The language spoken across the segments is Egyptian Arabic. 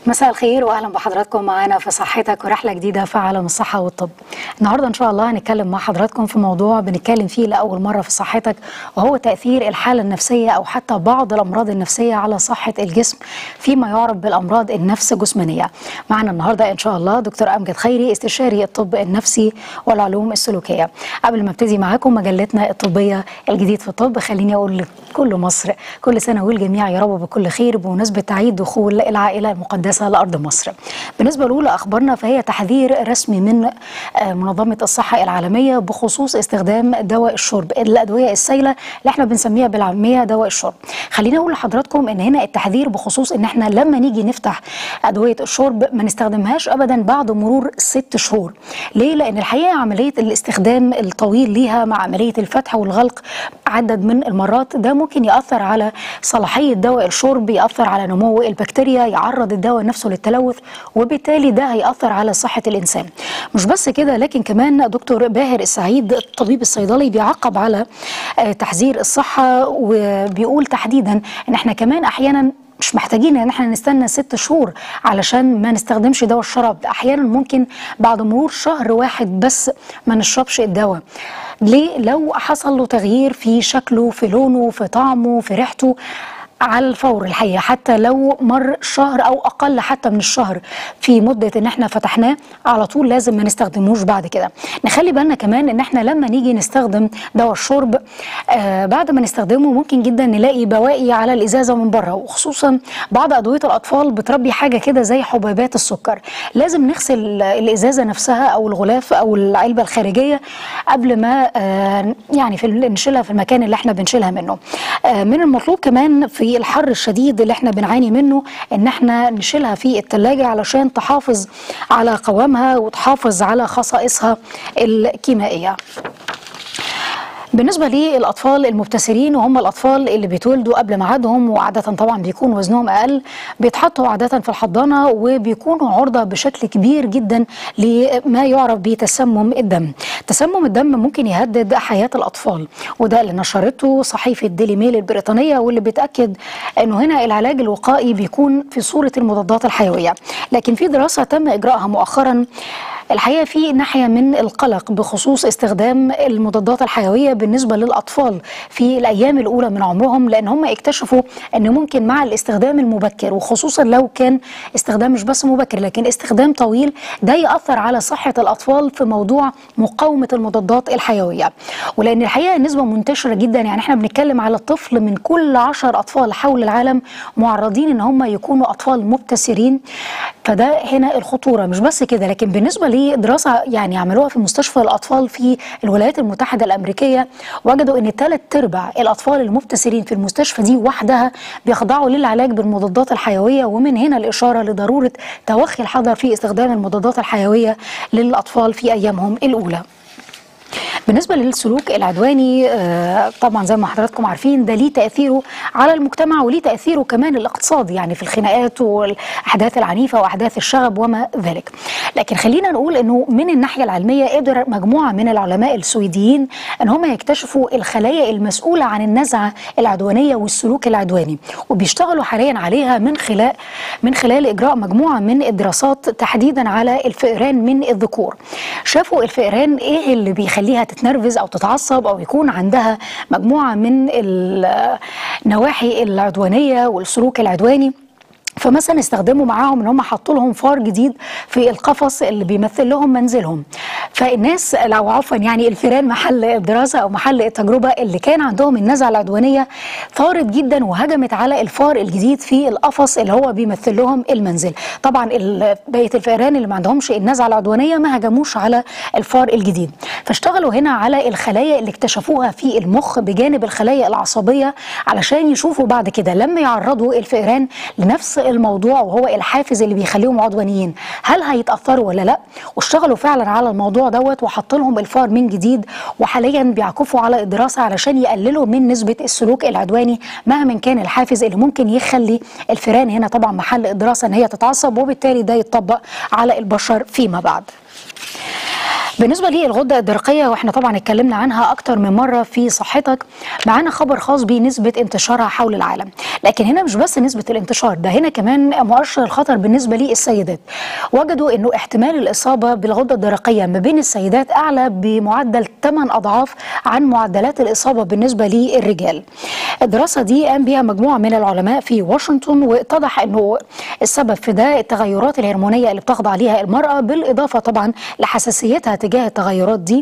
مساء الخير واهلا بحضراتكم معانا في صحتك ورحله جديده في عالم الصحه والطب. النهارده ان شاء الله هنتكلم مع حضراتكم في موضوع بنتكلم فيه لاول مره في صحتك وهو تاثير الحاله النفسيه او حتى بعض الامراض النفسيه على صحه الجسم فيما يعرف بالامراض النفس جسمانيه. معنا النهارده ان شاء الله دكتور امجد خيري استشاري الطب النفسي والعلوم السلوكيه. قبل ما ابتدي معاكم مجلتنا الطبيه الجديد في الطب خليني اقول لكل مصر كل سنه والجميع يا رب بكل خير بمناسبه عيد دخول العائله المقدسه لارض مصر. بالنسبه لاولى اخبارنا فهي تحذير رسمي من منظمه الصحه العالميه بخصوص استخدام دواء الشرب الادويه السائله اللي احنا بنسميها بالعاميه دواء الشرب. خليني اقول لحضراتكم ان هنا التحذير بخصوص ان احنا لما نيجي نفتح ادويه الشرب ما نستخدمهاش ابدا بعد مرور ست شهور. ليه؟ لان الحقيقه عمليه الاستخدام الطويل ليها مع عمليه الفتح والغلق عدد من المرات ده ممكن ياثر على صلاحيه دواء الشرب ياثر على نمو البكتيريا يعرض الدواء نفسه للتلوث وبالتالي ده هياثر على صحه الانسان مش بس كده لكن كمان دكتور باهر السعيد الطبيب الصيدلي بيعقب على تحذير الصحه وبيقول تحديدا ان احنا كمان احيانا مش محتاجين ان احنا نستنى ست شهور علشان ما نستخدمش دواء الشراب احيانا ممكن بعد مرور شهر واحد بس ما نشربش الدواء ليه لو حصل له تغيير في شكله في لونه في طعمه في ريحته على الفور الحقيقه حتى لو مر شهر او اقل حتى من الشهر في مده ان احنا فتحناه على طول لازم ما نستخدموش بعد كده نخلي بالنا كمان ان احنا لما نيجي نستخدم دواء الشرب آه بعد ما نستخدمه ممكن جدا نلاقي بواقي على الازازه من بره وخصوصا بعض ادويه الاطفال بتربي حاجه كده زي حبيبات السكر لازم نغسل الازازه نفسها او الغلاف او العلبه الخارجيه قبل ما آه يعني في نشيلها في المكان اللي احنا بنشيلها منه آه من المطلوب كمان في في الحر الشديد اللي احنا بنعاني منه ان احنا نشيلها في التلاجة علشان تحافظ على قوامها وتحافظ على خصائصها الكيميائية بالنسبة للأطفال المبتسرين وهم الأطفال اللي بيتولدوا قبل ميعادهم وعادة طبعا بيكون وزنهم أقل بيتحطوا عادة في الحضانة وبيكونوا عرضة بشكل كبير جدا لما يعرف بتسمم الدم تسمم الدم ممكن يهدد حياة الأطفال وده اللي نشرته صحيفة ديلي ميل البريطانية واللي بتأكد أنه هنا العلاج الوقائي بيكون في صورة المضادات الحيوية لكن في دراسة تم إجراءها مؤخرا الحقيقه في ناحيه من القلق بخصوص استخدام المضادات الحيويه بالنسبه للاطفال في الايام الاولى من عمرهم لان هم اكتشفوا ان ممكن مع الاستخدام المبكر وخصوصا لو كان استخدام مش بس مبكر لكن استخدام طويل ده ياثر على صحه الاطفال في موضوع مقاومه المضادات الحيويه ولان الحقيقه النسبه منتشره جدا يعني احنا بنتكلم على طفل من كل 10 اطفال حول العالم معرضين ان هم يكونوا اطفال مبتسرين فده هنا الخطوره مش بس كده لكن بالنسبه لدراسه يعني عملوها في مستشفى الاطفال في الولايات المتحده الامريكيه وجدوا ان ثلاث ارباع الاطفال المبتسرين في المستشفى دي وحدها بيخضعوا للعلاج بالمضادات الحيويه ومن هنا الاشاره لضروره توخي الحذر في استخدام المضادات الحيويه للاطفال في ايامهم الاولى. بالنسبة للسلوك العدواني طبعا زي ما حضراتكم عارفين ده ليه تأثيره على المجتمع وليه تأثيره كمان الاقتصادي يعني في الخناقات والأحداث العنيفة وأحداث الشغب وما ذلك لكن خلينا نقول أنه من الناحية العلمية قدر مجموعة من العلماء السويديين أن هم يكتشفوا الخلايا المسؤولة عن النزعة العدوانية والسلوك العدواني وبيشتغلوا حاليا عليها من خلال من خلال إجراء مجموعة من الدراسات تحديدا على الفئران من الذكور شافوا الفئران إيه اللي بيخليها تتنرفز او تتعصب او يكون عندها مجموعه من النواحي العدوانيه والسلوك العدواني فمثلا استخدموا معاهم ان هم حطوا لهم فار جديد في القفص اللي بيمثل لهم منزلهم فالناس لو عفوا يعني الفيران محل الدراسه او محل التجربه اللي كان عندهم النزعه العدوانيه ثارت جدا وهجمت على الفار الجديد في القفص اللي هو بيمثل لهم المنزل طبعا بقيه الفئران اللي ما عندهمش النزعه العدوانيه ما هجموش على الفار الجديد فاشتغلوا هنا على الخلايا اللي اكتشفوها في المخ بجانب الخلايا العصبيه علشان يشوفوا بعد كده لما يعرضوا الفئران لنفس الموضوع وهو الحافز اللي بيخليهم عدوانيين هل هيتاثروا ولا لا واشتغلوا فعلا على الموضوع دوت وحط لهم الفار من جديد وحاليا بيعكفوا على الدراسه علشان يقللوا من نسبه السلوك العدواني مهما كان الحافز اللي ممكن يخلي الفئران هنا طبعا محل الدراسه ان هي تتعصب وبالتالي ده يتطبق على البشر فيما بعد بالنسبه للغده الدرقيه واحنا طبعا اتكلمنا عنها اكتر من مره في صحتك معانا خبر خاص بنسبه انتشارها حول العالم لكن هنا مش بس نسبه الانتشار ده هنا كمان مؤشر الخطر بالنسبه للسيدات وجدوا انه احتمال الاصابه بالغده الدرقيه ما بين السيدات اعلى بمعدل 8 اضعاف عن معدلات الاصابه بالنسبه للرجال الدراسه دي قام بها مجموعه من العلماء في واشنطن واتضح انه السبب في ده التغيرات الهرمونيه اللي بتخضع ليها المراه بالاضافه طبعا لحساسيتها تجاه التغيرات دي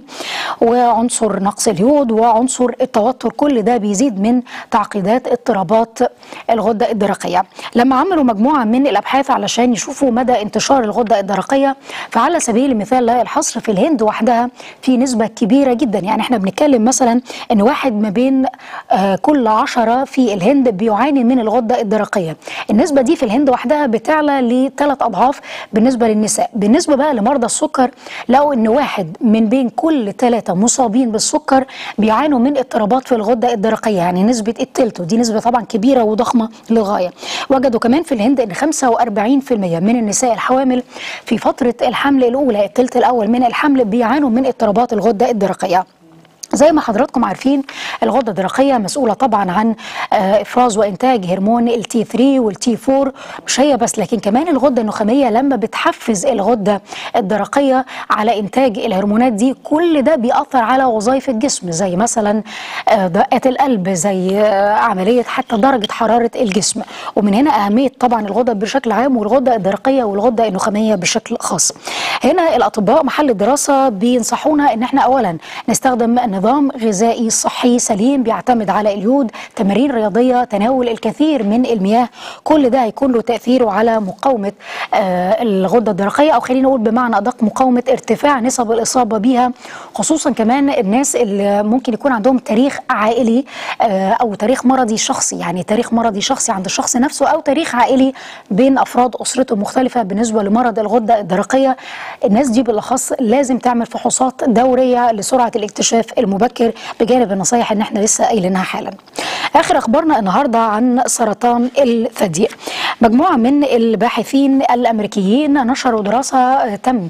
وعنصر نقص اليود وعنصر التوتر كل ده بيزيد من تعقيدات اضطرابات الغده الدرقيه لما عملوا مجموعه من الابحاث علشان يشوفوا مدى انتشار الغده الدرقيه فعلى سبيل المثال لا الحصر في الهند وحدها في نسبه كبيره جدا يعني احنا بنتكلم مثلا ان واحد ما بين آه كل عشرة في الهند بيعاني من الغده الدرقيه النسبه دي في الهند وحدها بتعلى لثلاث اضعاف بالنسبه للنساء بالنسبه بقى لمرضى السكر لقوا ان واحد من بين كل ثلاثه مصابين بالسكر بيعانوا من اضطرابات في الغده الدرقيه يعني نسبه التلت ودي نسبه طبعا كبيره وضخمه للغايه وجدوا كمان في الهند ان 45% من النساء الحوامل في فتره الحمل الاولى الثلث الاول من الحمل بيعانوا من اضطرابات الغده الدرقيه زي ما حضراتكم عارفين الغده الدرقيه مسؤوله طبعا عن افراز وانتاج هرمون التي 3 والتي 4 مش هي بس لكن كمان الغده النخاميه لما بتحفز الغده الدرقيه على انتاج الهرمونات دي كل ده بيأثر على وظائف الجسم زي مثلا دقات القلب زي عمليه حتى درجه حراره الجسم ومن هنا اهميه طبعا الغده بشكل عام والغده الدرقيه والغده النخاميه بشكل خاص. هنا الاطباء محل الدراسه بينصحونا ان احنا اولا نستخدم نظام غذائي صحي سليم بيعتمد على اليود تمارين رياضية تناول الكثير من المياه كل ده هيكون له تأثيره على مقاومة آه الغدة الدرقية أو خلينا نقول بمعنى أدق مقاومة ارتفاع نسب الإصابة بيها خصوصا كمان الناس اللي ممكن يكون عندهم تاريخ عائلي آه أو تاريخ مرضي شخصي يعني تاريخ مرضي شخصي عند الشخص نفسه أو تاريخ عائلي بين أفراد أسرته مختلفة بالنسبة لمرض الغدة الدرقية الناس دي بالأخص لازم تعمل فحوصات دورية لسرعة الاكتشاف المبكر بجانب النصايح اللي احنا لسه قايلينها حالا. اخر اخبارنا النهارده عن سرطان الثدي. مجموعه من الباحثين الامريكيين نشروا دراسه تم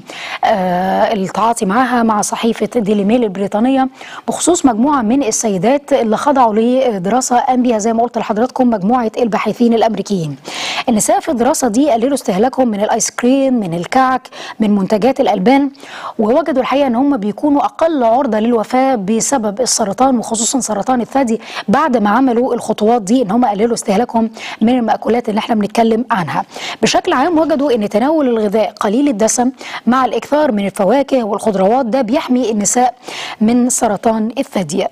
آه التعاطي معها مع صحيفه ديلي ميل البريطانيه بخصوص مجموعه من السيدات اللي خضعوا لدراسه قام بها زي ما قلت لحضراتكم مجموعه الباحثين الامريكيين. النساء في الدراسه دي قللوا استهلاكهم من الايس كريم من الكعك من منتجات الالبان ووجدوا الحقيقه ان هم بيكونوا اقل عرضه للوفاه بسبب السرطان وخصوصا سرطان الثدي بعد ما عملوا الخطوات دي ان هم قللوا استهلاكهم من المأكولات اللي احنا بنتكلم عنها بشكل عام وجدوا ان تناول الغذاء قليل الدسم مع الاكثار من الفواكه والخضروات ده بيحمي النساء من سرطان الثدي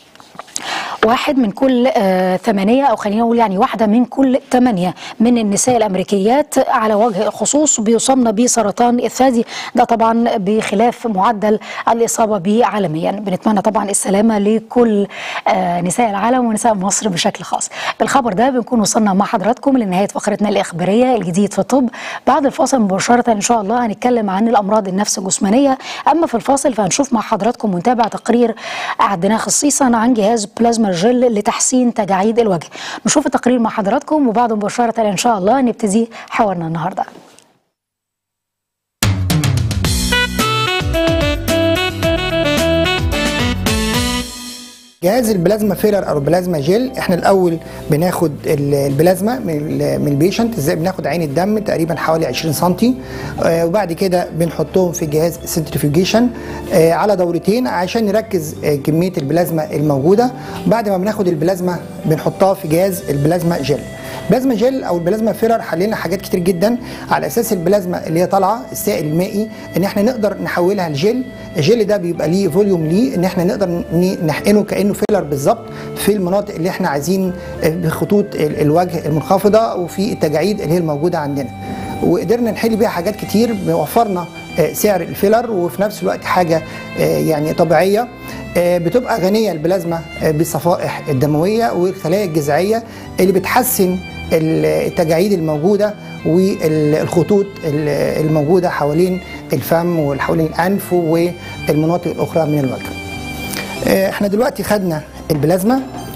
واحد من كل آه ثمانية أو خلينا نقول يعني واحدة من كل ثمانية من النساء الأمريكيات على وجه الخصوص بيصابن بسرطان الثدي ده طبعا بخلاف معدل الإصابة به عالميا بنتمنى طبعا السلامة لكل آه نساء العالم ونساء مصر بشكل خاص بالخبر ده بنكون وصلنا مع حضراتكم لنهاية فقرتنا الإخبارية الجديد في الطب بعد الفاصل مباشرة إن شاء الله هنتكلم عن الأمراض النفس الجسمانية أما في الفاصل فهنشوف مع حضراتكم ونتابع تقرير أعدناه خصيصا عن جهاز بلازما جل لتحسين تجاعيد الوجه نشوف التقرير مع حضراتكم وبعد مباشرة إن شاء الله نبتدي حوارنا النهارده جهاز البلازما فيلر او البلازما جيل احنا الاول بناخد البلازما من البيشنت ازاي بناخد عين الدم تقريبا حوالي 20 سم آه وبعد كده بنحطهم في جهاز سنتريفيوجيشن آه على دورتين عشان نركز آه كميه البلازما الموجوده بعد ما بناخد البلازما بنحطها في جهاز البلازما جيل بلازما جيل او البلازما فيلر حللنا حاجات كتير جدا على اساس البلازما اللي هي طالعه السائل المائي ان احنا نقدر نحولها لجيل الجيل ده بيبقى ليه فوليوم ليه ان احنا نقدر نحقنه كانه فيلر بالظبط في المناطق اللي احنا عايزين بخطوط الوجه المنخفضه وفي التجاعيد اللي هي الموجوده عندنا وقدرنا نحل بيها حاجات كتير وفرنا سعر الفيلر وفي نفس الوقت حاجه يعني طبيعيه بتبقى غنيه البلازما بالصفائح الدمويه والخلايا الجذعيه اللي بتحسن التجاعيد الموجوده والخطوط الموجوده حوالين الفم وحوالين الانف والمناطق الاخرى من الوجه. احنا دلوقتي خدنا البلازما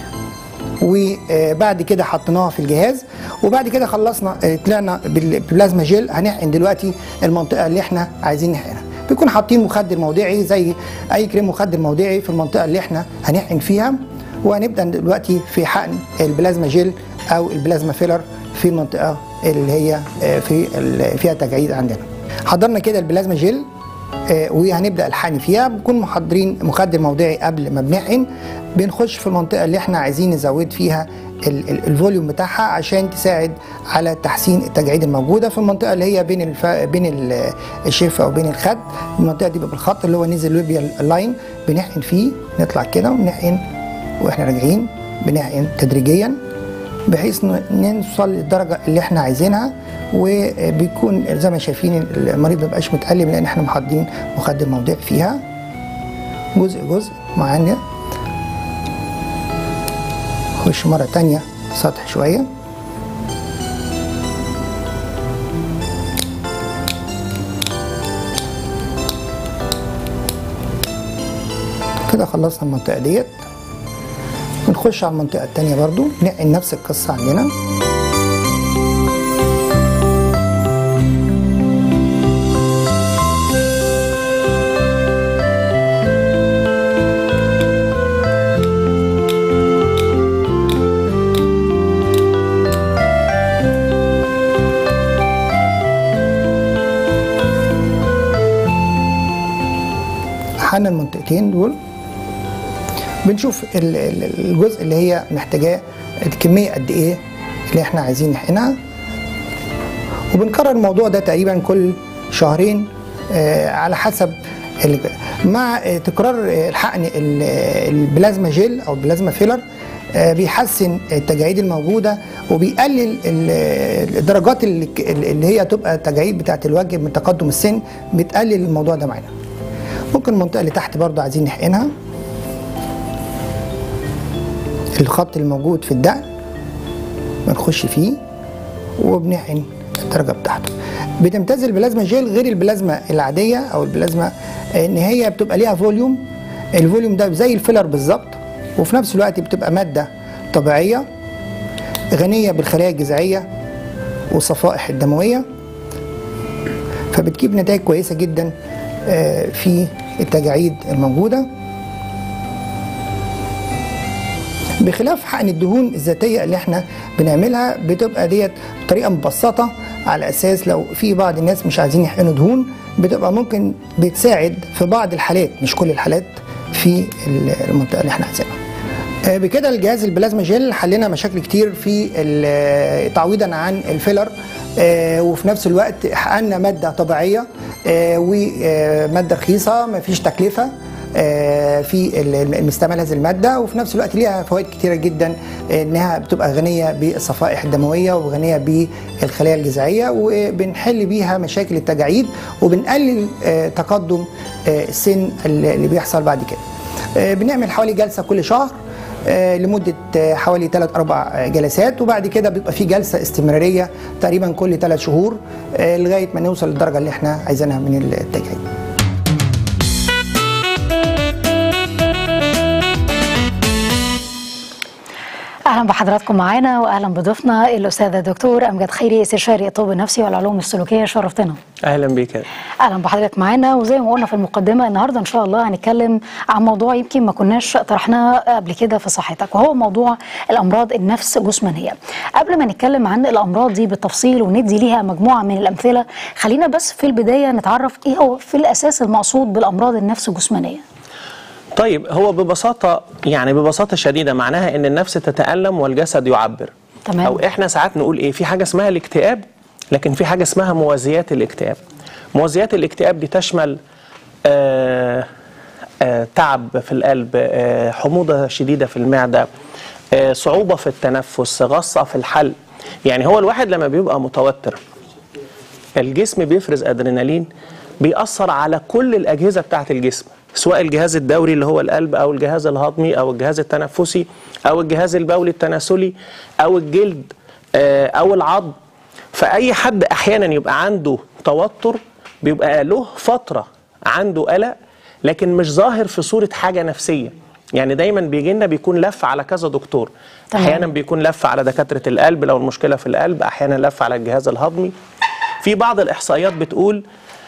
وبعد كده حطيناها في الجهاز وبعد كده خلصنا طلعنا بالبلازما جيل هنحقن دلوقتي المنطقه اللي احنا عايزين نحقنها بيكون حاطين مخدر موضعي زي اي كريم مخدر موضعي في المنطقه اللي احنا هنحقن فيها وهنبدا دلوقتي في حقن البلازما جيل او البلازما فيلر في المنطقه اللي هي آه، في ال- فيها تجاعيد عندنا حضرنا كده البلازما جيل آه، وهنبدا الحقن فيها بنكون محضرين مخدر موضعي قبل ما بنحقن بنخش في المنطقه اللي احنا عايزين نزود فيها ال- ال- الفوليوم بتاعها عشان تساعد على تحسين التجاعيد الموجوده في المنطقه اللي هي بين الف... بين ال- الشفه او بين الخد المنطقه دي بيبقى الخط اللي هو نزل لوبيا اللاين بنحقن فيه نطلع كده ونحقن واحنا راجعين بنحقن تدريجيا بحيث ن- نوصل للدرجه اللي احنا عايزينها وبيكون زي ما شايفين المريض ما بقاش متألم لان احنا محضرين مخدر موضعي فيها جزء جزء معانا خش مرة تانية سطح شوية كده خلصنا المنطقة ديت ونخش على المنطقة التانية برضو نعقل نفس القصة عندنا حنا المنطقتين دول بنشوف ال- ال- الجزء اللي هي محتاجاه الكميه قد ايه اللي احنا عايزين نحقنها وبنكرر الموضوع ده تقريبا كل شهرين آه، على حسب ال- مع آه، تكرار آه، الحقن ال- البلازما جيل او البلازما فيلر آه، بيحسن التجاعيد الموجوده وبيقلل ال- الدرجات اللي اللي هي تبقى تجاعيد بتاعه الوجه من تقدم السن بتقلل الموضوع ده معانا ممكن المنطقه اللي تحت برضو عايزين نحقنها الخط الموجود في الدقن بنخش فيه وبنحقن الدرجه بتاعته بتمتاز البلازما جيل غير البلازما العاديه او البلازما ان هي بتبقى ليها فوليوم الفوليوم ده زي الفيلر بالظبط وفي نفس الوقت بتبقى ماده طبيعيه غنيه بالخلايا الجذعيه والصفائح الدمويه فبتجيب نتائج كويسه جدا آه، في التجاعيد الموجوده بخلاف حقن الدهون الذاتيه اللي احنا بنعملها بتبقى ديت بطريقه مبسطه على اساس لو في بعض الناس مش عايزين يحقنوا دهون بتبقى ممكن بتساعد في بعض الحالات مش كل الحالات في المنطقه اللي احنا عايزينها. آه، بكده الجهاز البلازما جيل حلنا مشاكل كتير في ال- تعويضا عن الفيلر آه، وفي نفس الوقت حققنا ماده طبيعيه آه، وماده رخيصه مفيش تكلفه آه، في ال- ال- المستعمل هذه الماده وفي نفس الوقت ليها فوائد كتيره جدا آه، انها بتبقى غنيه بالصفائح الدمويه وغنيه بالخلايا الجذعيه وبنحل بيها مشاكل التجاعيد وبنقلل آه، تقدم آه، السن اللي اللي بيحصل بعد كده. آه، بنعمل حوالي جلسه كل شهر آه، لمده آه، حوالي 3 4 جلسات وبعد كده بيبقى في جلسه استمراريه تقريبا كل 3 شهور آه، لغايه ما نوصل للدرجه اللي احنا عايزينها من التجاعيد. اهلا بحضراتكم معانا واهلا بضيفنا الاستاذ الدكتور امجد خيري استشاري الطب النفسي والعلوم السلوكيه شرفتنا اهلا بيك يا اهلا بحضرتك معانا وزي ما قلنا في المقدمه النهارده ان شاء الله هنتكلم عن موضوع يمكن ما كناش طرحناه قبل كده في صحتك وهو موضوع الامراض النفس جسمانيه قبل ما نتكلم عن الامراض دي بالتفصيل وندي ليها مجموعه من الامثله خلينا بس في البدايه نتعرف ايه هو في الاساس المقصود بالامراض النفس الجسمانيه طيب هو ببساطة يعني ببساطة شديدة معناها ان النفس تتألم والجسد يعبر تمام. او احنا ساعات نقول ايه في حاجة اسمها الاكتئاب لكن في حاجة اسمها موازيات الاكتئاب موازيات الاكتئاب دي تشمل آه آه تعب في القلب آه حموضة شديدة في المعدة آه صعوبة في التنفس غصة في الحلق يعني هو الواحد لما بيبقى متوتر الجسم بيفرز ادرينالين بيأثر على كل الأجهزة بتاعة الجسم سواء الجهاز الدوري اللي هو القلب أو الجهاز الهضمي أو الجهاز التنفسي أو الجهاز البولي التناسلي أو الجلد آه، أو العظم فأي حد أحيانا يبقى عنده توتر بيبقى له فترة عنده قلق لكن مش ظاهر في صورة حاجة نفسية يعني دايما بيجي لنا بيكون لف على كذا دكتور تمام. احيانا بيكون لف على دكاتره القلب لو المشكله في القلب احيانا لف على الجهاز الهضمي في بعض الاحصائيات بتقول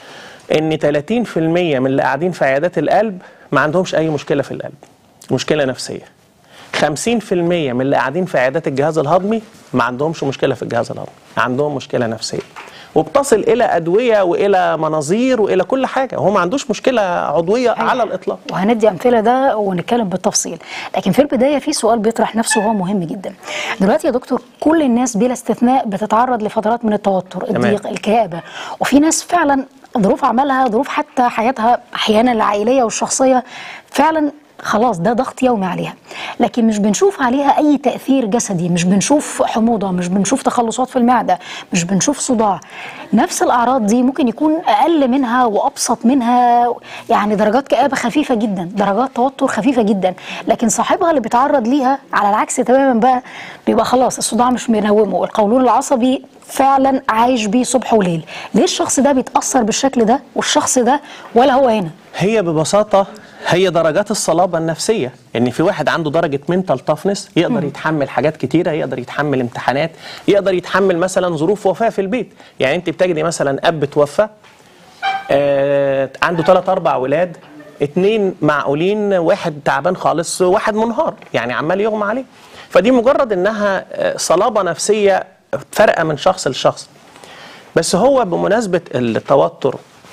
ان 30% من اللي قاعدين في عيادات القلب ما عندهمش اي مشكله في القلب مشكله نفسيه 50% من اللي قاعدين في عيادات الجهاز الهضمي ما عندهمش مشكله في الجهاز الهضمي عندهم مشكله نفسيه وبتصل الى ادويه والى مناظير والى كل حاجه هو ما عندوش مشكله عضويه على الاطلاق وهندي امثله ده ونتكلم بالتفصيل لكن في البدايه في سؤال بيطرح نفسه وهو مهم جدا دلوقتي يا دكتور كل الناس بلا استثناء بتتعرض لفترات من التوتر الضيق الكآبه وفي ناس فعلا ظروف عملها ظروف حتى حياتها احيانا العائليه والشخصيه فعلا خلاص ده ضغط يومي عليها لكن مش بنشوف عليها اي تاثير جسدي مش بنشوف حموضه مش بنشوف تخلصات في المعده مش بنشوف صداع نفس الاعراض دي ممكن يكون اقل منها وابسط منها يعني درجات كآبه خفيفه جدا درجات توتر خفيفه جدا لكن صاحبها اللي بيتعرض ليها على العكس تماما بقى بيبقى خلاص الصداع مش منومه القولون العصبي فعلا عايش بيه صبح وليل ليه الشخص ده بيتاثر بالشكل ده والشخص ده ولا هو هنا هي ببساطة هي درجات الصلابة النفسية يعني في واحد عنده درجة منتال تافنس يقدر يتحمل حاجات كتيرة يقدر يتحمل امتحانات يقدر يتحمل مثلا ظروف وفاة في البيت يعني انت بتجدي مثلا اب توفى آه عنده ثلاث اربع ولاد اتنين معقولين واحد تعبان خالص واحد منهار يعني عمال يغمى عليه فدي مجرد انها آه، صلابة نفسية فارقة من شخص لشخص بس هو بمناسبة التوتر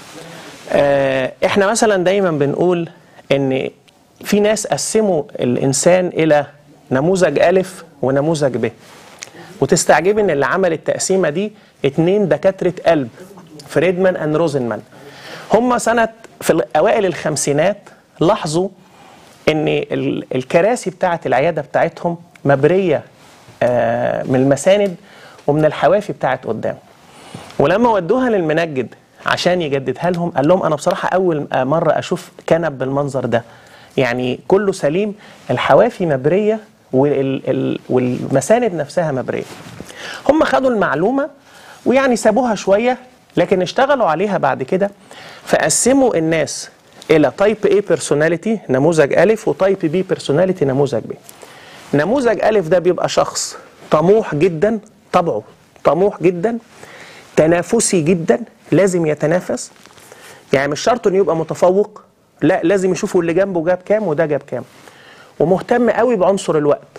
آه، احنا مثلا دايما بنقول ان في ناس قسموا الانسان الى نموذج الف ونموذج ب وتستعجب ان اللي عمل التقسيمه دي اتنين دكاتره قلب فريدمان اند روزنمان هم سنه في اوائل الخمسينات لاحظوا ان ال- الكراسي بتاعه العياده بتاعتهم مبريه آه، من المساند ومن الحوافي بتاعه قدام ولما ودوها للمنجد عشان يجددها لهم قال لهم انا بصراحه اول مره اشوف كنب بالمنظر ده يعني كله سليم الحوافي مبريه وال- ال- والمساند نفسها مبريه هم خدوا المعلومه ويعني سابوها شويه لكن اشتغلوا عليها بعد كده فقسموا الناس الى تايب A بيرسوناليتي نموذج الف وتايب بي بيرسوناليتي نموذج ب نموذج الف ده بيبقى شخص طموح جدا طبعه طموح جدا تنافسي جدا لازم يتنافس يعني مش شرط انه يبقى متفوق لا لازم يشوفوا اللي جنبه جاب كام وده جاب كام ومهتم قوي بعنصر الوقت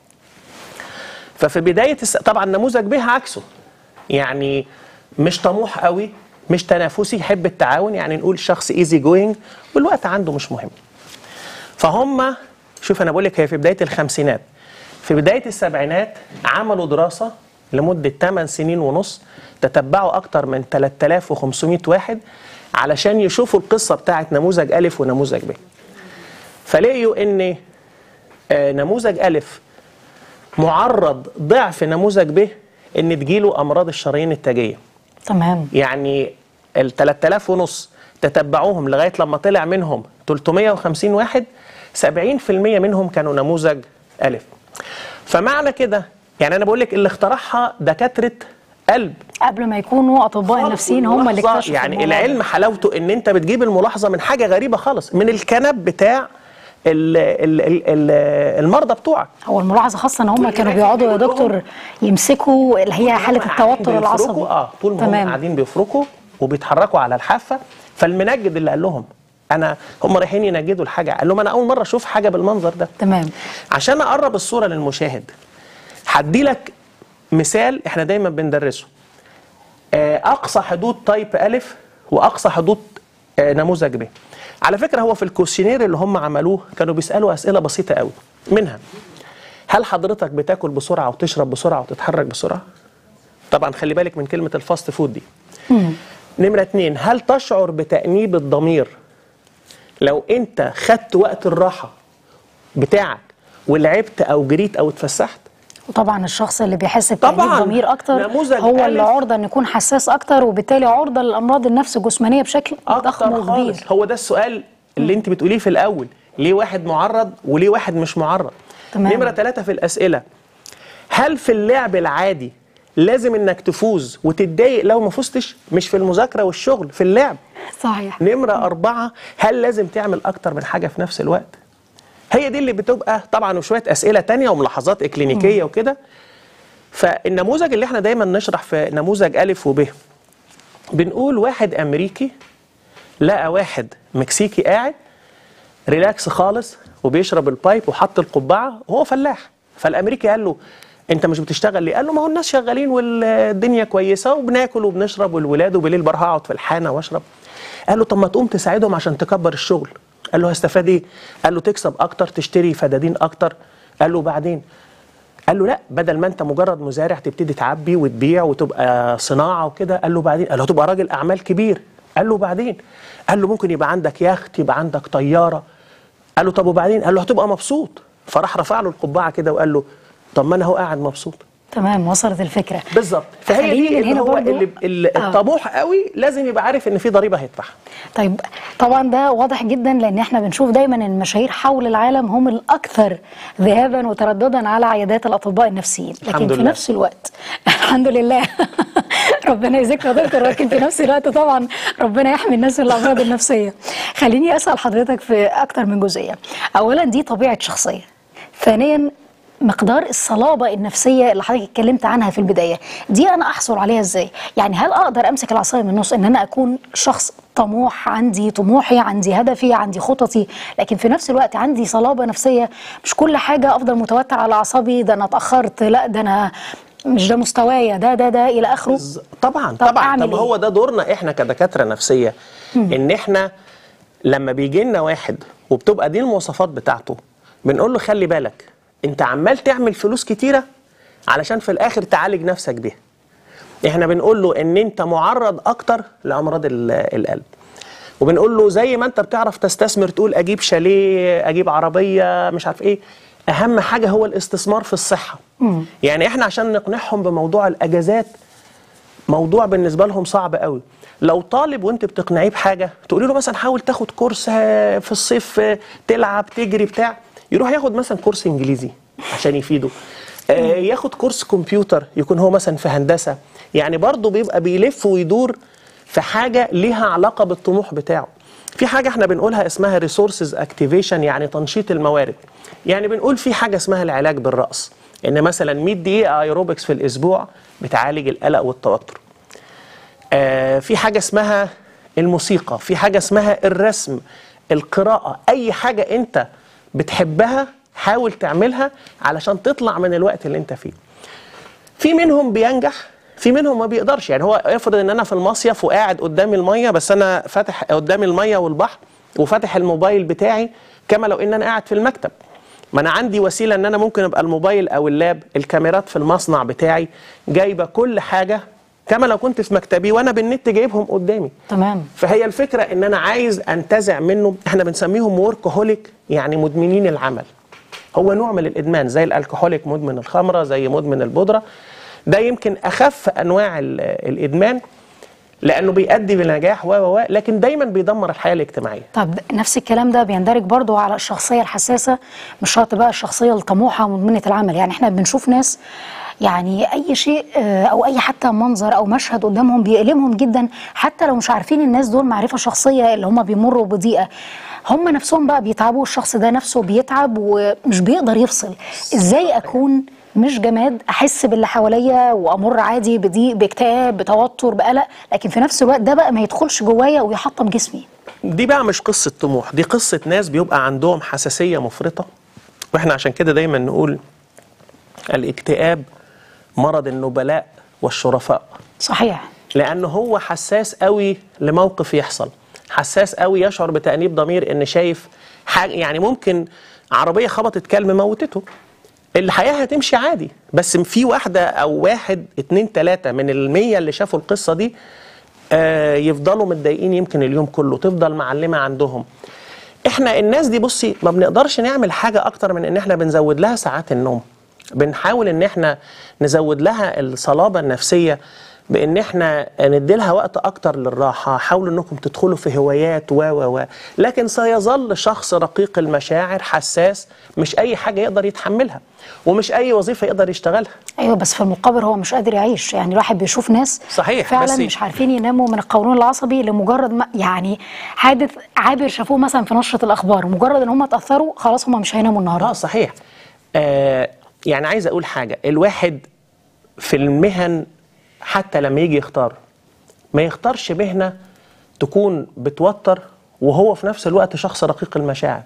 ففي بدايه الس... طبعا نموذج به عكسه يعني مش طموح قوي مش تنافسي يحب التعاون يعني نقول شخص ايزي جوينج والوقت عنده مش مهم فهم شوف انا بقول لك هي في بدايه الخمسينات في بدايه السبعينات عملوا دراسه لمده 8 سنين ونص تتبعوا اكتر من 3500 واحد علشان يشوفوا القصه بتاعت نموذج الف ونموذج ب فلقيوا ان آه، نموذج الف معرض ضعف نموذج ب ان تجيله امراض الشرايين التاجيه تمام يعني ال 3000 ونص تتبعوهم لغايه لما طلع منهم 350 واحد 70% منهم كانوا نموذج الف فمعنى كده يعني انا بقول لك اللي اخترعها دكاتره قلب قبل ما يكونوا اطباء النفسيين هم اللي والملاحظة- اكتشفوا يعني الموضوع ده. العلم حلاوته ان انت بتجيب الملاحظه من حاجه غريبه خالص من الكنب بتاع ال ال ال ال المرضى بتوعك هو الملاحظه خاصه ان هم كانوا بيقعدوا يا دكتور يمسكوا اللي هي حاله هم قاعدين التوتر بيفركوا- العصبي اه طول ما هم تمام قاعدين بيفركوا وبيتحركوا على الحافه فالمنجد اللي قال لهم انا هم رايحين ينجدوا الحاجه قال لهم انا اول مره اشوف حاجه بالمنظر ده تمام عشان اقرب الصوره للمشاهد هدي لك مثال احنا دايما بندرسه آه، اقصى حدود تايب الف واقصى حدود آه، نموذج ب على فكره هو في الكوشنير اللي هم عملوه كانوا بيسالوا اسئله بسيطه قوي منها هل حضرتك بتاكل بسرعه وتشرب بسرعه وتتحرك بسرعه طبعا خلي بالك من كلمه الفاست فود دي نمره اتنين هل تشعر بتانيب الضمير لو انت خدت وقت الراحه بتاعك ولعبت او جريت او اتفسحت وطبعا الشخص اللي بيحس بتأنيب طبعاً. ضمير اكتر نموذج هو اللي ألف. عرضه ان يكون حساس اكتر وبالتالي عرضه للامراض النفس الجسمانيه بشكل ضخم اكتر وكبير خالص هو ده السؤال اللي انت بتقوليه في الاول ليه واحد معرض وليه واحد مش معرض تمام. نمره ثلاثة في الاسئله هل في اللعب العادي لازم انك تفوز وتتضايق لو ما فزتش مش في المذاكره والشغل في اللعب صحيح نمرة أربعة هل لازم تعمل أكتر من حاجة في نفس الوقت؟ هي دي اللي بتبقى طبعا وشوية أسئلة تانية وملاحظات إكلينيكية وكده فالنموذج اللي احنا دايما نشرح في نموذج ألف وب بنقول واحد أمريكي لقى واحد مكسيكي قاعد ريلاكس خالص وبيشرب البايب وحط القبعه وهو فلاح فالامريكي قال له انت مش بتشتغل ليه؟ قال له ما هو الناس شغالين والدنيا كويسه وبناكل وبنشرب والولاد وبالليل بروح اقعد في الحانه واشرب. قال له طب ما تقوم تساعدهم عشان تكبر الشغل. قال له هستفاد ايه؟ قال له تكسب اكتر تشتري فدادين اكتر. قال له بعدين قال له لا بدل ما انت مجرد مزارع تبتدي تعبي وتبيع وتبقى صناعه وكده قال له بعدين قال له هتبقى راجل اعمال كبير قال له بعدين قال له ممكن يبقى عندك يخت يبقى عندك طياره قال له طب وبعدين قال له هتبقى مبسوط فراح رفع له القبعه كده وقال له طب ما انا اهو قاعد مبسوط تمام وصلت الفكره بالظبط فهي خليني دي من اللي هنا هو برضو- اللي, اللي آه. الطموح قوي لازم يبقى عارف ان في ضريبه هيدفعها طيب طبعا ده واضح جدا لان احنا بنشوف دايما ان المشاهير حول العالم هم الاكثر ذهابا وترددا على عيادات الاطباء النفسيين لكن الحمد في لله. نفس الوقت الحمد لله ربنا يجزيك يا دكتور لكن في نفس الوقت طبعا ربنا يحمي الناس من الامراض النفسيه خليني اسال حضرتك في اكتر من جزئيه اولا دي طبيعه شخصيه ثانيا مقدار الصلابة النفسية اللي حضرتك اتكلمت عنها في البداية دي أنا أحصل عليها إزاي؟ يعني هل أقدر أمسك العصاية من النص إن أنا أكون شخص طموح عندي طموحي عندي هدفي عندي خططي لكن في نفس الوقت عندي صلابة نفسية مش كل حاجة أفضل متوتر على أعصابي ده أنا اتأخرت لا ده أنا مش ده مستوايا ده ده ده إلى آخره بز- طبعا طب طبعا أعمل طب إيه؟ هو ده دورنا احنا كدكاتره نفسيه ان احنا لما بيجي لنا واحد وبتبقى دي المواصفات بتاعته بنقول له خلي بالك انت عمال تعمل فلوس كتيره علشان في الاخر تعالج نفسك بيها احنا بنقول له ان انت معرض اكتر لامراض ال- القلب وبنقول له زي ما انت بتعرف تستثمر تقول اجيب شاليه اجيب عربيه مش عارف ايه اهم حاجه هو الاستثمار في الصحه يعني احنا عشان نقنعهم بموضوع الاجازات موضوع بالنسبه لهم صعب قوي لو طالب وانت بتقنعيه بحاجه تقولي له مثلا حاول تاخد كورس آه، في الصيف آه، تلعب تجري بتاع يروح ياخد مثلا كورس انجليزي عشان يفيده آه، ياخد كورس كمبيوتر يكون هو مثلا في هندسه يعني برضه بيبقى بيلف ويدور في حاجه ليها علاقه بالطموح بتاعه في حاجه احنا بنقولها اسمها ريسورسز اكتيفيشن يعني تنشيط الموارد يعني بنقول في حاجه اسمها العلاج بالرأس ان مثلا 100 دقيقه ايروبكس في الاسبوع بتعالج القلق والتوتر آه، في حاجة اسمها الموسيقى في حاجة اسمها الرسم القراءة أي حاجة أنت بتحبها حاول تعملها علشان تطلع من الوقت اللي أنت فيه في منهم بينجح في منهم ما بيقدرش يعني هو افرض ان انا في المصيف وقاعد قدامي الميه بس انا فاتح قدامي الميه والبحر وفاتح الموبايل بتاعي كما لو ان انا قاعد في المكتب ما انا عندي وسيله ان انا ممكن ابقى الموبايل او اللاب الكاميرات في المصنع بتاعي جايبه كل حاجه كما لو كنت في مكتبي وانا بالنت جايبهم قدامي تمام فهي الفكره ان انا عايز انتزع منه احنا بنسميهم وركهوليك يعني مدمنين العمل هو نوع من الادمان زي الالكحوليك مدمن الخمره زي مدمن البودره ده يمكن اخف انواع ال- الادمان لانه بيؤدي بنجاح و و و لكن دايما بيدمر الحياه الاجتماعيه طب نفس الكلام ده بيندرج برضو على الشخصية الحساسة مش شرط بقى الشخصية الطموحة ومدمنة العمل يعني احنا بنشوف ناس يعني أي شيء آه، أو أي حتى منظر أو مشهد قدامهم بيألمهم جدا حتى لو مش عارفين الناس دول معرفة شخصية اللي هم بيمروا بضيقة هم نفسهم بقى بيتعبوا الشخص ده نفسه بيتعب ومش بيقدر يفصل ازاي أكون مش جماد احس باللي حواليا وامر عادي بضيق باكتئاب بتوتر بقلق لكن في نفس الوقت ده بقى ما يدخلش جوايا ويحطم جسمي دي بقى مش قصه طموح دي قصه ناس بيبقى عندهم حساسيه مفرطه واحنا عشان كده دايما نقول الاكتئاب مرض النبلاء والشرفاء صحيح لأنه هو حساس قوي لموقف يحصل حساس قوي يشعر بتأنيب ضمير إن شايف حاجة يعني ممكن عربية خبطت كلب موتته الحياة هتمشي عادي بس في واحدة أو واحد اتنين تلاتة من المية اللي شافوا القصة دي آه يفضلوا متضايقين يمكن اليوم كله تفضل معلمة عندهم احنا الناس دي بصي ما بنقدرش نعمل حاجة أكتر من إن احنا بنزود لها ساعات النوم بنحاول إن احنا نزود لها الصلابة النفسية بإن احنا ندي لها وقت أكتر للراحة حاولوا إنكم تدخلوا في هوايات و و و لكن سيظل شخص رقيق المشاعر حساس مش أي حاجة يقدر يتحملها ومش أي وظيفة يقدر يشتغلها ايوه بس في المقابل هو مش قادر يعيش يعني الواحد بيشوف ناس صحيح، فعلا بس- مش عارفين يناموا من القولون العصبي لمجرد ما يعني حادث عابر شافوه مثلا في نشره الاخبار مجرد ان هم اتاثروا خلاص هم مش هيناموا النهارده اه صحيح آه يعني عايز اقول حاجه الواحد في المهن حتى لما يجي يختار ما يختارش مهنه تكون بتوتر وهو في نفس الوقت شخص رقيق المشاعر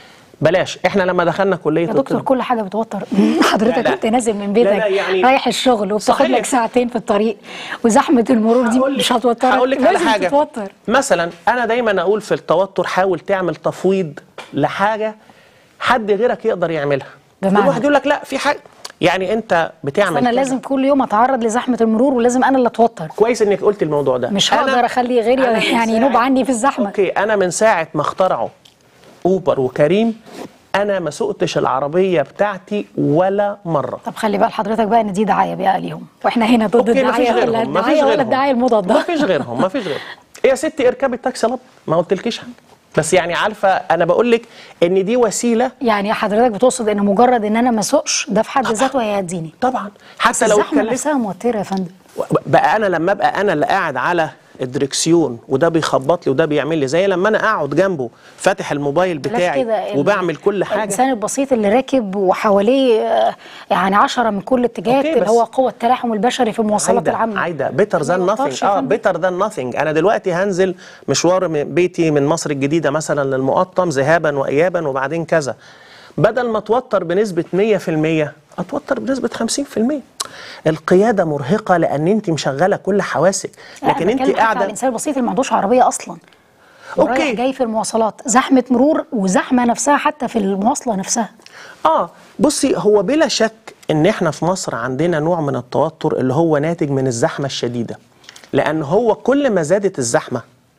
بلاش احنا لما دخلنا كليه يا دكتور الطب كل حاجه بتوتر حضرتك لا، لا. انت نازل من لا، بيتك لا، يعني- رايح الشغل وبتاخد صحيح. لك ساعتين في الطريق وزحمه المرور دي هقول- مش هتوترك هقول لك على لازم حاجه تتوتر مثلا انا دايما اقول في التوتر حاول تعمل تفويض لحاجه حد غيرك يقدر يعملها بمعنى؟ كل واحد يقول لك لا في حاجه يعني انت بتعمل انا كذا. لازم كل يوم اتعرض لزحمه المرور ولازم انا اللي اتوتر كويس انك قلت الموضوع ده مش أنا- هقدر اخلي غيري أنا من يعني ساعة- ينوب عني في الزحمه اوكي انا من ساعه ما اخترعوا اوبر وكريم انا ما سوقتش العربيه بتاعتي ولا مره طب خلي بال حضرتك بقى ان دي دعايه بقى ليهم واحنا هنا ضد اوكي مفيش الدعايه ولا غيرهم مفيش الدعايه ولا غيرهم الدعايه المضاده مفيش غيرهم مفيش غيرهم إيه يا ستي اركبي التاكسي الابيض ما قلتلكيش حاجه بس يعني عارفه انا بقول لق ان دي وسيله يعني حضرتك بتقصد ان مجرد ان انا ما اسوقش ده في حد ذاته هيأذيني طبعا حتى بس لو الزحمه اتكلفت نفسها موتره يا فندم بقى انا لما ابقى انا اللي قاعد على الدركسيون وده بيخبط لي وده بيعمل لي زي لما انا اقعد جنبه فاتح الموبايل بلاش بتاعي كده ال- وبعمل كل حاجه الانسان البسيط اللي راكب وحواليه آه، يعني عشرة من كل اتجاه أوكي، اللي بس- هو قوه التلاحم البشري في المواصلات عايده العامه عايده بيتر ذان ما يوترش ناثينج يا اه فندم. بيتر ذان ناثينج انا دلوقتي هنزل مشوار من بيتي من مصر الجديده مثلا للمقطم ذهابا وايابا وبعدين كذا بدل ما اتوتر بنسبه 100% اتوتر بنسبه 50% القياده مرهقه لان انت مشغله كل حواسك لا، لكن أنا انت بتكلم حتى على قاعده الانسان البسيط اللي ما عندوش عربيه اصلا ورايح أوكي. جاي في المواصلات زحمه مرور وزحمه نفسها حتى في المواصله نفسها اه بصي هو بلا شك ان احنا في مصر عندنا نوع من التوتر اللي هو ناتج من الزحمه الشديده لان هو كل ما زادت الزحمه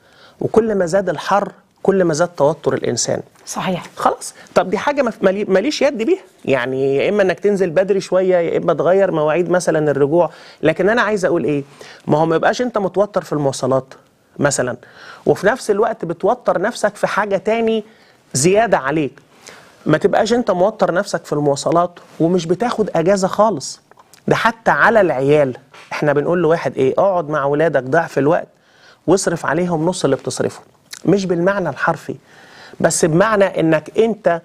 وكل ما زاد الحر كل ما زاد توتر الانسان صحيح خلاص طب دي حاجه مف- مالي- ماليش يد بيها يعني يا اما انك تنزل بدري شويه يا اما تغير مواعيد مثلا الرجوع لكن انا عايز اقول ايه ما هو ما يبقاش انت متوتر في المواصلات مثلا وفي نفس الوقت بتوتر نفسك في حاجه تاني زياده عليك ما تبقاش انت موتر نفسك في المواصلات ومش بتاخد اجازه خالص ده حتى على العيال احنا بنقول لواحد ايه اقعد مع ولادك ضعف الوقت واصرف عليهم نص اللي بتصرفه مش بالمعنى الحرفي بس بمعنى انك انت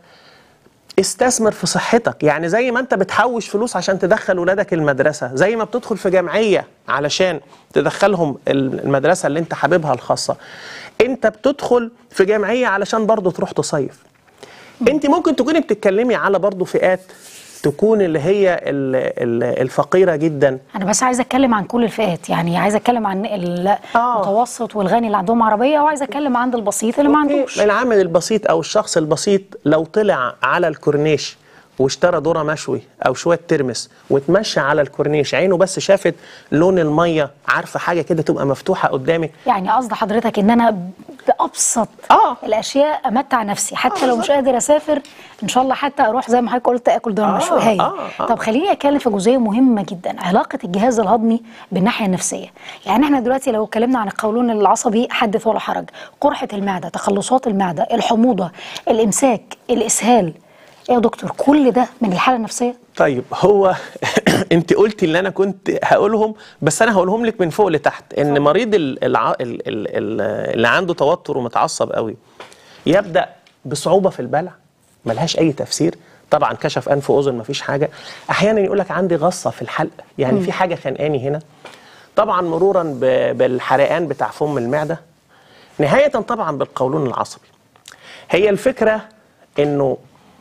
استثمر في صحتك يعني زي ما انت بتحوش فلوس عشان تدخل ولادك المدرسة زي ما بتدخل في جمعية علشان تدخلهم المدرسة اللي انت حاببها الخاصة انت بتدخل في جمعية علشان برضه تروح تصيف انت ممكن تكوني بتتكلمي على برضه فئات تكون اللي هي ال- ال- الفقيرة جدا انا بس عايزه اتكلم عن كل الفئات يعني عايزه اتكلم عن المتوسط والغني اللي عندهم عربيه وعايزه اتكلم عن البسيط اللي ما أوكي، عندوش العامل البسيط او الشخص البسيط لو طلع على الكورنيش واشترى ذره مشوي او شويه ترمس وتمشى على الكورنيش عينه بس شافت لون الميه عارفه حاجه كده تبقى مفتوحه قدامك يعني قصد حضرتك ان انا بابسط آه. الاشياء امتع نفسي حتى لو مش قادر اسافر ان شاء الله حتى اروح زي ما حضرتك قلت اكل ذره آه، مشوي هايل آه، آه. طب خليني اتكلم في جزئيه مهمه جدا علاقه الجهاز الهضمي بالناحيه النفسيه يعني احنا دلوقتي لو اتكلمنا عن القولون العصبي حدث ولا حرج قرحه المعده تخلصات المعده الحموضه الامساك الاسهال ايه يا دكتور كل ده من الحاله النفسيه طيب هو انت قلتي اللي انا كنت هقولهم بس انا هقولهم لك من فوق لتحت ان مريض ال- الع... ال... ال... ال... اللي عنده توتر ومتعصب قوي يبدا بصعوبه في البلع ملهاش اي تفسير طبعا كشف انف واذن مفيش حاجه احيانا يقول لك عندي غصه في الحلق يعني في حاجه خانقاني هنا طبعا مرورا ب... بالحرقان بتاع فم المعده نهايه طبعا بالقولون العصبي هي الفكره انه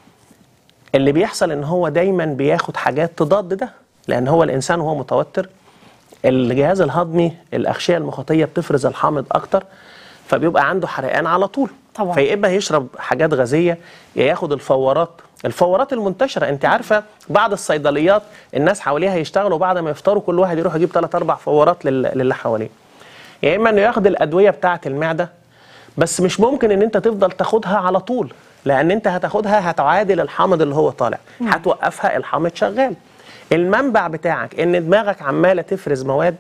اللي بيحصل ان هو دايما بياخد حاجات تضاد ده لان هو الانسان وهو متوتر الجهاز الهضمي الاغشيه المخاطيه بتفرز الحامض اكتر فبيبقى عنده حرقان على طول طبعا. فيا اما يشرب حاجات غازيه يا ياخد الفورات الفورات المنتشره انت عارفه بعض الصيدليات الناس حواليها يشتغلوا بعد ما يفطروا كل واحد يروح يجيب ثلاث اربع فورات لل- للي حواليه يا اما انه ياخد الادويه بتاعه المعده بس مش ممكن ان انت تفضل تاخدها على طول لان انت هتاخدها هتعادل الحامض اللي هو طالع هتوقفها الحامض شغال المنبع بتاعك ان دماغك عماله تفرز مواد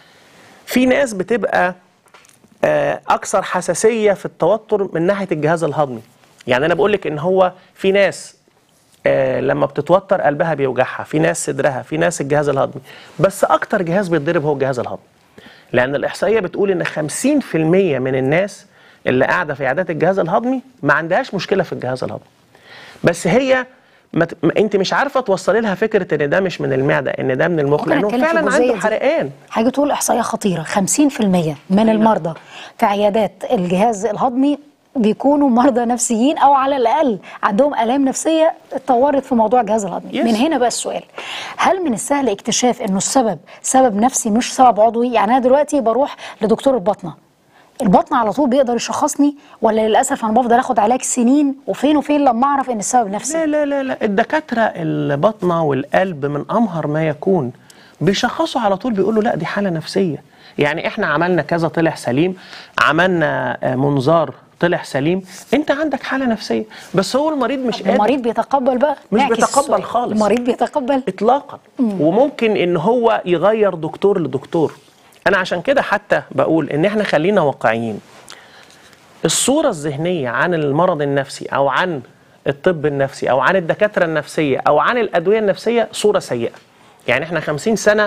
في ناس بتبقى آه، اكثر حساسيه في التوتر من ناحيه الجهاز الهضمي يعني انا بقول لك ان هو في ناس آه، لما بتتوتر قلبها بيوجعها في ناس صدرها في ناس الجهاز الهضمي بس اكتر جهاز بيتضرب هو الجهاز الهضمي لان الاحصائيه بتقول ان 50% من الناس اللي قاعده في عيادات الجهاز الهضمي ما عندهاش مشكله في الجهاز الهضمي بس هي ما ت- ما انت مش عارفه توصلي لها فكره ان ده مش من المعده ان ده من المخ ممكن لانه أتكلم في فعلا الجزئية عنده دي؟ حرقان حاجه تقول احصائيه خطيره 50% من المرضى في عيادات الجهاز الهضمي بيكونوا مرضى نفسيين او على الاقل عندهم الام نفسيه اتطورت في موضوع الجهاز الهضمي Yes. من هنا بقى السؤال هل من السهل اكتشاف انه السبب سبب نفسي مش سبب عضوي يعني انا دلوقتي بروح لدكتور الباطنه البطن على طول بيقدر يشخصني ولا للاسف انا بفضل اخد علاج سنين وفين وفين لما اعرف ان السبب نفسي لا لا لا لا الدكاتره الباطنه والقلب من امهر ما يكون بيشخصوا على طول بيقولوا لا دي حاله نفسيه يعني احنا عملنا كذا طلع سليم عملنا آه، منظار طلع سليم انت عندك حاله نفسيه بس هو المريض مش قادر المريض بيتقبل بقى مش نعكس بيتقبل السؤال. خالص. المريض بيتقبل اطلاقا وممكن ان هو يغير دكتور لدكتور انا عشان كده حتى بقول ان احنا خلينا واقعيين الصوره الذهنيه عن المرض النفسي او عن الطب النفسي او عن الدكاتره النفسيه او عن الادويه النفسيه صوره سيئه يعني احنا 50 سنه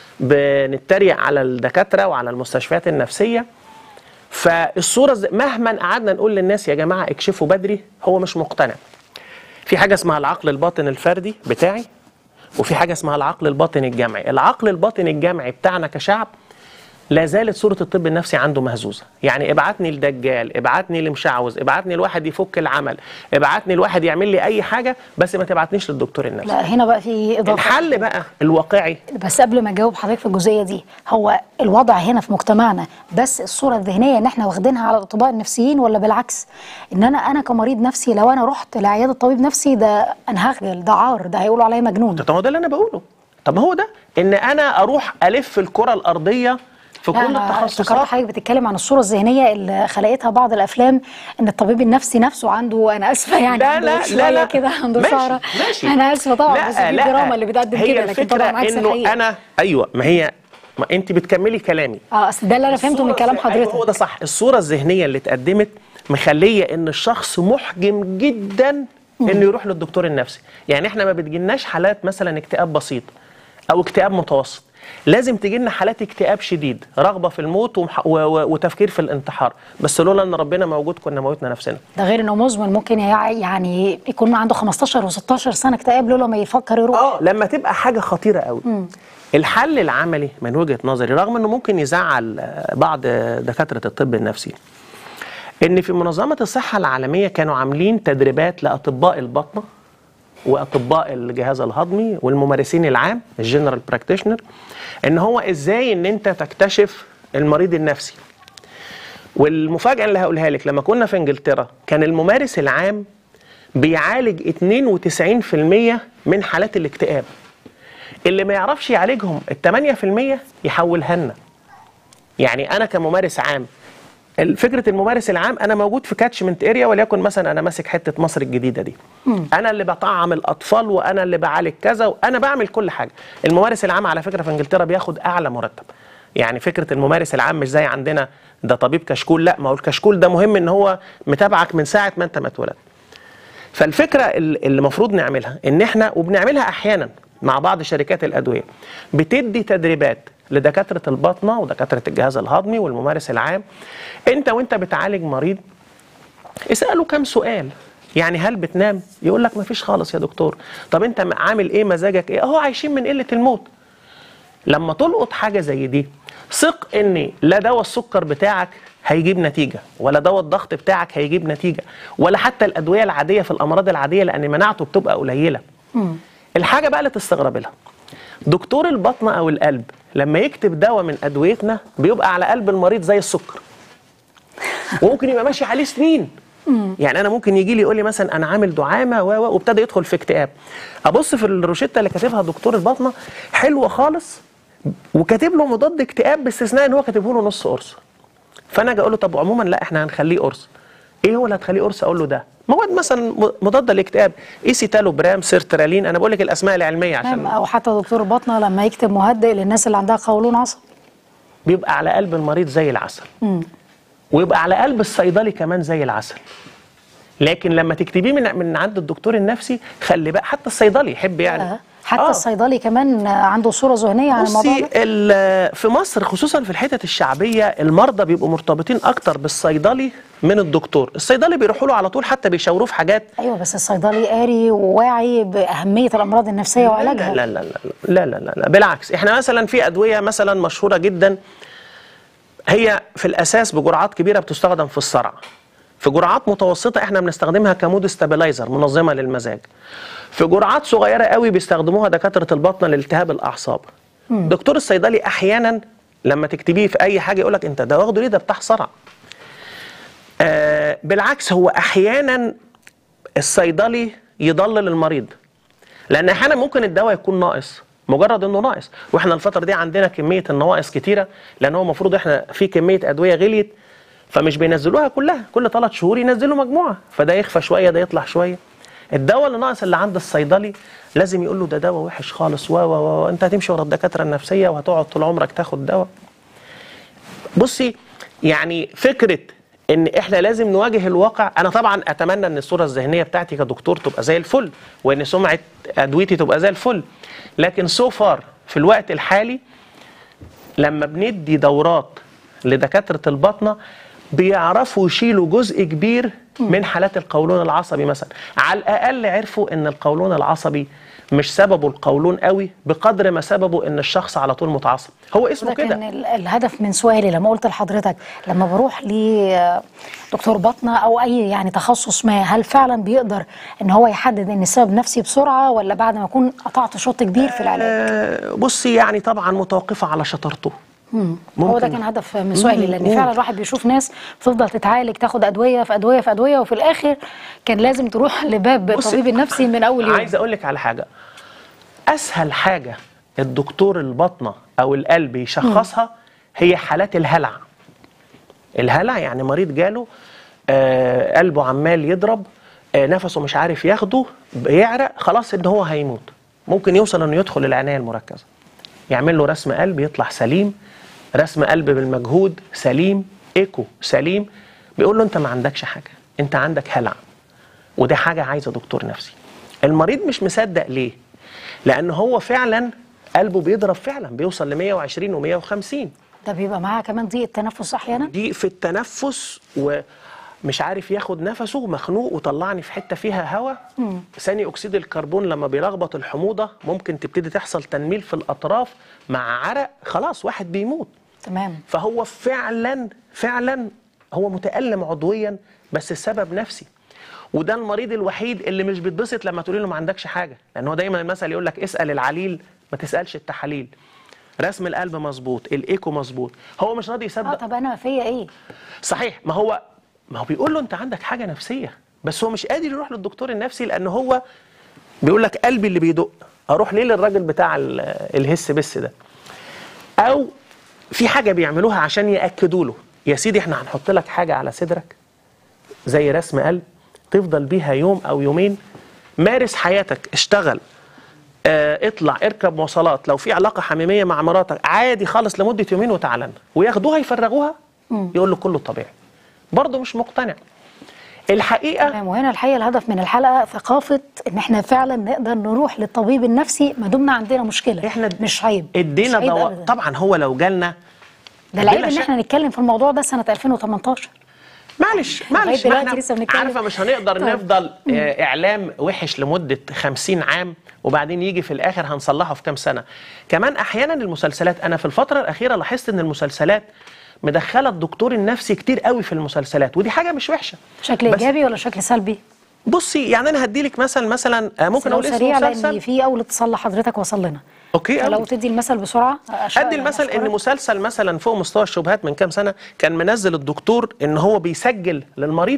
بنتريق على الدكاتره وعلى المستشفيات النفسيه فالصوره الز- مهما قعدنا نقول للناس يا جماعه اكشفوا بدري هو مش مقتنع في حاجه اسمها العقل الباطن الفردي بتاعي وفي حاجه اسمها العقل الباطن الجمعي العقل الباطن الجمعي بتاعنا كشعب لا زالت صورة الطب النفسي عنده مهزوزة يعني ابعتني لدجال ابعتني لمشعوذ ابعتني لواحد يفك العمل ابعتني لواحد يعمل لي اي حاجة بس ما تبعتنيش للدكتور النفسي لا هنا بقى في اضافه الحل بقى الواقعي بس قبل ما اجاوب حضرتك في الجزئيه دي هو الوضع هنا في مجتمعنا بس الصوره الذهنيه ان احنا واخدينها على الاطباء النفسيين ولا بالعكس ان انا انا كمريض نفسي لو انا رحت لعياده طبيب نفسي ده انا هخجل ده عار ده هيقولوا عليا مجنون طب ما هو ده اللي انا بقوله طب ما هو ده ان انا اروح الف الكرة الارضية في لا، كل أنا افتكرت التخصصات حضرتك بتتكلم عن الصوره الذهنيه اللي خلقتها بعض الافلام ان الطبيب النفسي نفسه عنده انا اسفه يعني لا عنده لا شوية لا لا كده عنده ماشي، شعره ماشي انا اسفه طبعا لا بس دي لا الدراما اللي بتقدم هي كده لكن الفكرة طبعا عكس انه الحقيقه انا ايوه ما هي ما انت بتكملي كلامي اه اصل ده اللي انا فهمته من الصورة كلام الذ- أيوة حضرتك هو ده صح الصورة الذهنية اللي اتقدمت مخلية ان الشخص محجم جدا انه يروح للدكتور النفسي يعني احنا ما بتجيلناش حالات مثلا اكتئاب بسيط او اكتئاب متوسط لازم تجي لنا حالات اكتئاب شديد رغبة في الموت ومح- و- و- وتفكير في الانتحار بس لولا ان ربنا موجود كنا موتنا نفسنا ده غير انه مزمن ممكن يع- يعني يكون عنده 15 و16 سنه اكتئاب لولا ما يفكر يروح اه لما تبقى حاجه خطيره قوي الحل العملي من وجهه نظري رغم انه ممكن يزعل آه، بعض آه، دكاتره الطب النفسي ان في منظمه الصحه العالميه كانوا عاملين تدريبات لاطباء البطنه واطباء الجهاز الهضمي والممارسين العام الجنرال براكتيشنر ان هو ازاي ان انت تكتشف المريض النفسي والمفاجاه اللي هقولها لك لما كنا في انجلترا كان الممارس العام بيعالج 92% من حالات الاكتئاب اللي ما يعرفش يعالجهم ال 8% يحولها لنا يعني انا كممارس عام فكره الممارس العام انا موجود في كاتشمنت اريا وليكن مثلا انا ماسك حته مصر الجديده دي انا اللي بطعم الاطفال وانا اللي بعالج كذا وانا بعمل كل حاجه الممارس العام على فكره في انجلترا بياخد اعلى مرتب يعني فكره الممارس العام مش زي عندنا ده طبيب كشكول لا ما هو الكشكول ده مهم ان هو متابعك من ساعه ما انت ما اتولدت فالفكره اللي المفروض نعملها ان احنا وبنعملها احيانا مع بعض شركات الادويه بتدي تدريبات لدكاتره الباطنه ودكاتره الجهاز الهضمي والممارس العام انت وانت بتعالج مريض اساله كم سؤال يعني هل بتنام يقول لك مفيش خالص يا دكتور طب انت عامل ايه مزاجك ايه اهو عايشين من قله الموت لما تلقط حاجه زي دي ثق ان لا دواء السكر بتاعك هيجيب نتيجه ولا دواء الضغط بتاعك هيجيب نتيجه ولا حتى الادويه العاديه في الامراض العاديه لان مناعته بتبقى قليله الحاجه بقى اللي تستغرب لها دكتور البطن او القلب لما يكتب دواء من ادويتنا بيبقى على قلب المريض زي السكر وممكن يبقى ماشي عليه سنين يعني انا ممكن يجي لي يقول لي مثلا انا عامل دعامه و و- وابتدى يدخل في اكتئاب ابص في الروشته اللي كاتبها دكتور الباطنه حلوه خالص وكاتب له مضاد اكتئاب باستثناء ان هو كاتبه له نص قرص فانا اجي اقول له طب عموما لا احنا هنخليه قرص ايه هو اللي هتخليه قرص اقول له ده مواد مثلا م- مضاده للاكتئاب ايسيتالوبرام سيرترالين انا بقول لك الاسماء العلميه عشان نعم، او حتى دكتور الباطنه لما يكتب مهدئ للناس اللي عندها قولون عصبي بيبقى على قلب المريض زي العسل ويبقى على قلب الصيدلي كمان زي العسل لكن لما تكتبيه من من عند الدكتور النفسي خلي بقى حتى الصيدلي يحب يعني آه. حتى آه. الصيدلي كمان عنده صوره ذهنيه عن الموضوع بصي ده ال- في مصر خصوصا في الحتت الشعبيه المرضى بيبقوا مرتبطين اكتر بالصيدلي من الدكتور الصيدلي بيروحوا له على طول حتى بيشاوروه في حاجات ايوه بس الصيدلي قاري وواعي باهميه الامراض النفسيه وعلاجها لا لا لا لا لا لا, لا. بالعكس احنا مثلا في ادويه مثلا مشهوره جدا هي في الاساس بجرعات كبيره بتستخدم في الصرع في جرعات متوسطه احنا بنستخدمها كمود ستابلايزر منظمه للمزاج في جرعات صغيره قوي بيستخدموها دكاتره الباطنه لالتهاب الاعصاب دكتور الصيدلي احيانا لما تكتبيه في اي حاجه يقول لك انت ده واخده ليه ده بتاع صرع آه بالعكس هو احيانا الصيدلي يضلل المريض لان احيانا ممكن الدواء يكون ناقص مجرد انه ناقص واحنا الفتره دي عندنا كميه النواقص كتيره لان هو المفروض احنا في كميه ادويه غليت فمش بينزلوها كلها كل ثلاث شهور ينزلوا مجموعه فده يخفى شويه ده يطلع شويه الدواء اللي ناقص اللي عند الصيدلي لازم يقول له ده دواء وحش خالص و و و انت هتمشي ورا الدكاتره النفسيه وهتقعد طول عمرك تاخد دواء بصي يعني فكره ان احنا لازم نواجه الواقع انا طبعا اتمنى ان الصوره الذهنيه بتاعتي كدكتور تبقى زي الفل وان سمعه ادويتي تبقى زي الفل لكن سو فار في الوقت الحالي لما بندي دورات لدكاتره الباطنه بيعرفوا يشيلوا جزء كبير من حالات القولون العصبي مثلا على الاقل عرفوا ان القولون العصبي مش سببه القولون قوي بقدر ما سببه ان الشخص على طول متعصب هو اسمه ده كان كده ال- الهدف من سؤالي لما قلت لحضرتك لما بروح لدكتور باطنه او اي يعني تخصص ما هل فعلا بيقدر ان هو يحدد ان السبب نفسي بسرعه ولا بعد ما اكون قطعت شوط كبير في العلاج؟ آه، بصي يعني طبعا متوقفه على شطارته هو ده كان هدف من سؤالي لان فعلا الواحد بيشوف ناس بتفضل تتعالج تاخد ادويه في ادويه في ادويه وفي الاخر كان لازم تروح لباب بصي، الطبيب النفسي من اول يوم عايز اقول لك على حاجه اسهل حاجه الدكتور الباطنه او القلب يشخصها هي حالات الهلع الهلع يعني مريض جاله آه قلبه عمال يضرب آه نفسه مش عارف ياخده بيعرق خلاص ان هو هيموت ممكن يوصل انه يدخل العنايه المركزه يعمل له رسم قلب يطلع سليم رسم قلب بالمجهود سليم ايكو سليم بيقول له انت ما عندكش حاجه انت عندك هلع وده حاجه عايزه دكتور نفسي المريض مش مصدق ليه لان هو فعلا قلبه بيضرب فعلا بيوصل ل 120 و150 ده بيبقى معاه كمان ضيق التنفس احيانا دي في التنفس ومش عارف ياخد نفسه مخنوق وطلعني في حته فيها هواء ثاني اكسيد الكربون لما بيلخبط الحموضه ممكن تبتدي تحصل تنميل في الاطراف مع عرق خلاص واحد بيموت تمام فهو فعلا فعلا هو متألم عضويا بس السبب نفسي وده المريض الوحيد اللي مش بيتبسط لما تقولي له ما عندكش حاجه لان هو دايما المثل يقول لك اسال العليل ما تسالش التحاليل رسم القلب مظبوط الايكو مظبوط هو مش راضي اه يصدق طب انا فيا ايه؟ صحيح ما هو ما هو بيقول له انت عندك حاجه نفسيه بس هو مش قادر يروح للدكتور النفسي لان هو بيقول لك قلبي اللي بيدق اروح ليه للراجل بتاع ال- الهس بس ده او في حاجه بيعملوها عشان ياكدوا له يا سيدي احنا هنحط لك حاجه على صدرك زي رسم قلب تفضل بيها يوم او يومين مارس حياتك اشتغل اه اطلع اركب مواصلات لو في علاقه حميميه مع مراتك عادي خالص لمده يومين وتعالى لنا. وياخدوها يفرغوها يقول له كله طبيعي برضه مش مقتنع الحقيقه تمام وهنا الحقيقه الهدف من الحلقه ثقافه ان احنا فعلا نقدر نروح للطبيب النفسي ما دمنا عندنا مشكله احنا مش عيب ادينا مش عيب دواء أبداً. طبعا هو لو جالنا ده العيب ادينا ان شك- احنا نتكلم في الموضوع ده سنه 2018 معلش لغاية معلش ما دلوقتي احنا لسه بنتكلم. عارفه مش هنقدر طيب. نفضل آه، اعلام وحش لمده 50 عام وبعدين يجي في الاخر هنصلحه في كام سنه كمان احيانا المسلسلات انا في الفتره الاخيره لاحظت ان المسلسلات مدخله الدكتور النفسي كتير قوي في المسلسلات ودي حاجه مش وحشه شكل بس ايجابي ولا شكل سلبي؟ بصي يعني انا هديلك مثلا مثلا آه، ممكن لو اقول اسم سريع لان مسلسل في اول اتصال لحضرتك وصل لنا اوكي فلو أوي. تدي المثل بسرعه أش- ادي المثل ان أشكرك. مسلسل مثلا فوق مستوى الشبهات من كام سنه كان منزل الدكتور ان هو بيسجل للمريض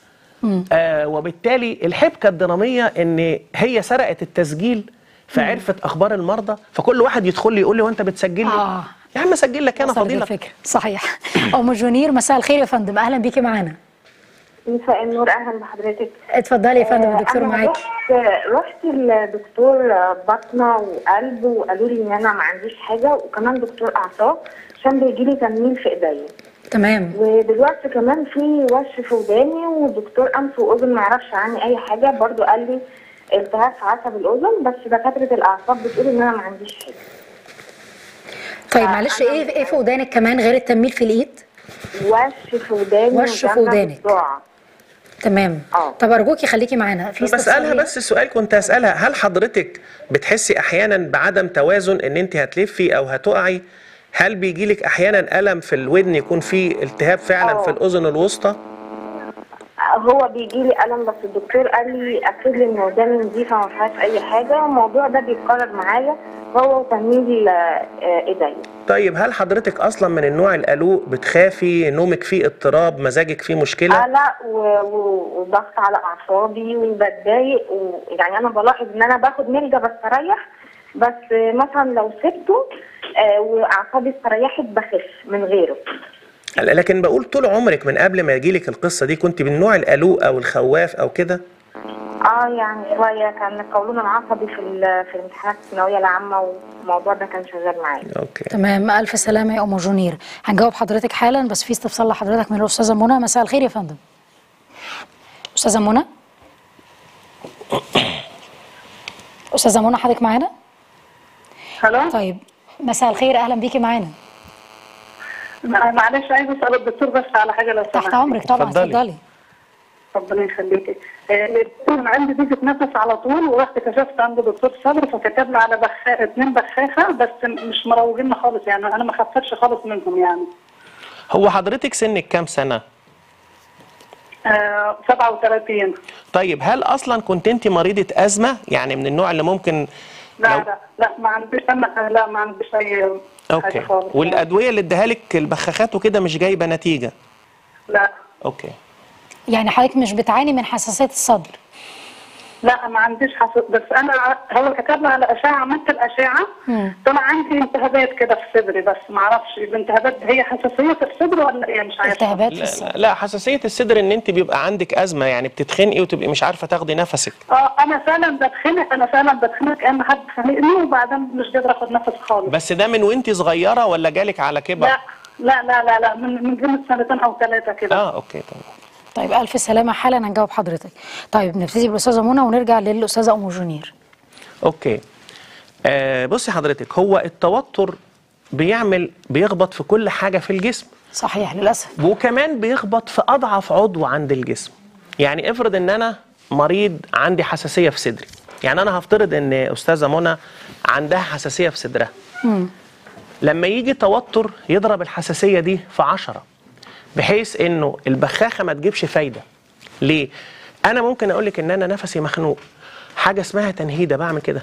آه وبالتالي الحبكه الدراميه ان هي سرقت التسجيل فعرفت اخبار المرضى فكل واحد يدخل لي يقول لي وانت بتسجل لي آه. يا عم اسجل لك انا وصلت فضيلك الفكره صحيح ام جونير مساء الخير يا فندم اهلا بيكي معانا مساء النور اهلا بحضرتك اتفضلي يا فندم الدكتور أنا معاكي رحت رحت لدكتور بطنه وقلب وقالوا لي ان انا ما عنديش حاجه وكمان دكتور اعصاب عشان بيجي لي تنميل في ايديا تمام ودلوقتي كمان في وش في وداني ودكتور انف واذن ما يعرفش عني اي حاجه برضو قال لي التهاب في عصب الاذن بس دكاتره الاعصاب بتقول ان انا ما عنديش حاجه طيب معلش ايه ايه في ودانك كمان غير التنميل في الايد وش في وداني وش في وجنب ودانك. الصداع. تمام اه. طب ارجوكي خليكي معانا في بسألها استفسارية؟ بس السؤال كنت هسألها هل حضرتك بتحسي أحيانا بعدم توازن إن أنت هتلفي أو هتقعي هل بيجيلك أحيانا ألم في الودن يكون فيه التهاب فعلا اه. في الأذن الوسطى؟ هو بيجي لي الم بس الدكتور قال لي اكد لي ان وداني نظيفه ما فيهاش اي حاجه الموضوع ده بيتكرر معايا هو وتنميل آه، ايديا طيب هل حضرتك أصلا من النوع القلوق بتخافي نومك فيه اضطراب مزاجك فيه مشكلة؟ قلق و- و- وضغط على اعصابي وبتضايق ويعني انا بلاحظ ان انا باخد ملجا بستريح بس مثلا لو سبته آه، واعصابي استريحت بخف من غيره لكن بقول طول عمرك من قبل ما يجيلك القصة دي كنت من النوع القلوق أو الخواف أو كده؟ اه يعني شويه كان القولون العصبي في ال- في الامتحانات الثانويه العامه والموضوع ده كان شغال معايا أوكي تمام الف سلامه يا ام جونير هنجاوب حضرتك حالا بس في استفسار لحضرتك من الاستاذه منى مساء الخير يا فندم استاذه منى استاذه منى حضرتك معانا الو طيب مساء الخير اهلا بيكي معانا معلش عايزه اسال الدكتور بس على حاجه لو تحت سمحت امرك طبعا اتفضلي. اتفضلي ربنا يخليكي آه، الدكتور أنا عندي ضيقه نفس على طول ورحت كشفت عند دكتور صدر فكتب لي على بخا... اتنين بخاخه بس م- مش مروجين خالص يعني انا ما خفتش خالص منهم يعني هو حضرتك سنك كام سنة؟ آه 37 طيب هل أصلا كنت أنت مريضة أزمة؟ يعني من النوع اللي ممكن لا لو- لا لا ما عنديش انا لا ما عنديش اي اوكي حاجه خالص يعني. والادويه اللي اداها لك البخاخات وكده مش جايبه نتيجه لا اوكي يعني حضرتك مش بتعاني من حساسيه الصدر لا ما عنديش حساسيه بس انا ع- هو كتب لي على اشعه عملت الاشعه طلع عندي التهابات كده في صدري بس ما اعرفش الالتهابات هي حساسيه في الصدر ولا ايه مش عارفه التهابات في لا, الصدر لا, لا حساسيه الصدر ان انت بيبقى عندك ازمه يعني بتتخنقي وتبقي مش عارفه تاخدي نفسك اه انا فعلا بتخنق انا فعلا بتخنق كان حد خانقني وبعدين مش قادره اخد نفس خالص بس ده من وانت صغيره ولا جالك على كبر لا لا لا لا لا من من قيمه سنتين او ثلاثه كده اه اوكي طبعا طيب الف سلامه حالا هنجاوب حضرتك طيب نبتدي بالاستاذه منى ونرجع للاستاذه ام جونير اوكي آه بصي حضرتك هو التوتر بيعمل بيخبط في كل حاجه في الجسم صحيح للاسف وكمان بيخبط في اضعف عضو عند الجسم يعني افرض ان انا مريض عندي حساسيه في صدري يعني انا هفترض ان استاذه منى عندها حساسيه في صدرها لما يجي توتر يضرب الحساسيه دي في عشرة بحيث انه البخاخه ما تجيبش فايده ليه انا ممكن اقول لك ان انا نفسي مخنوق حاجه اسمها تنهيده بعمل كده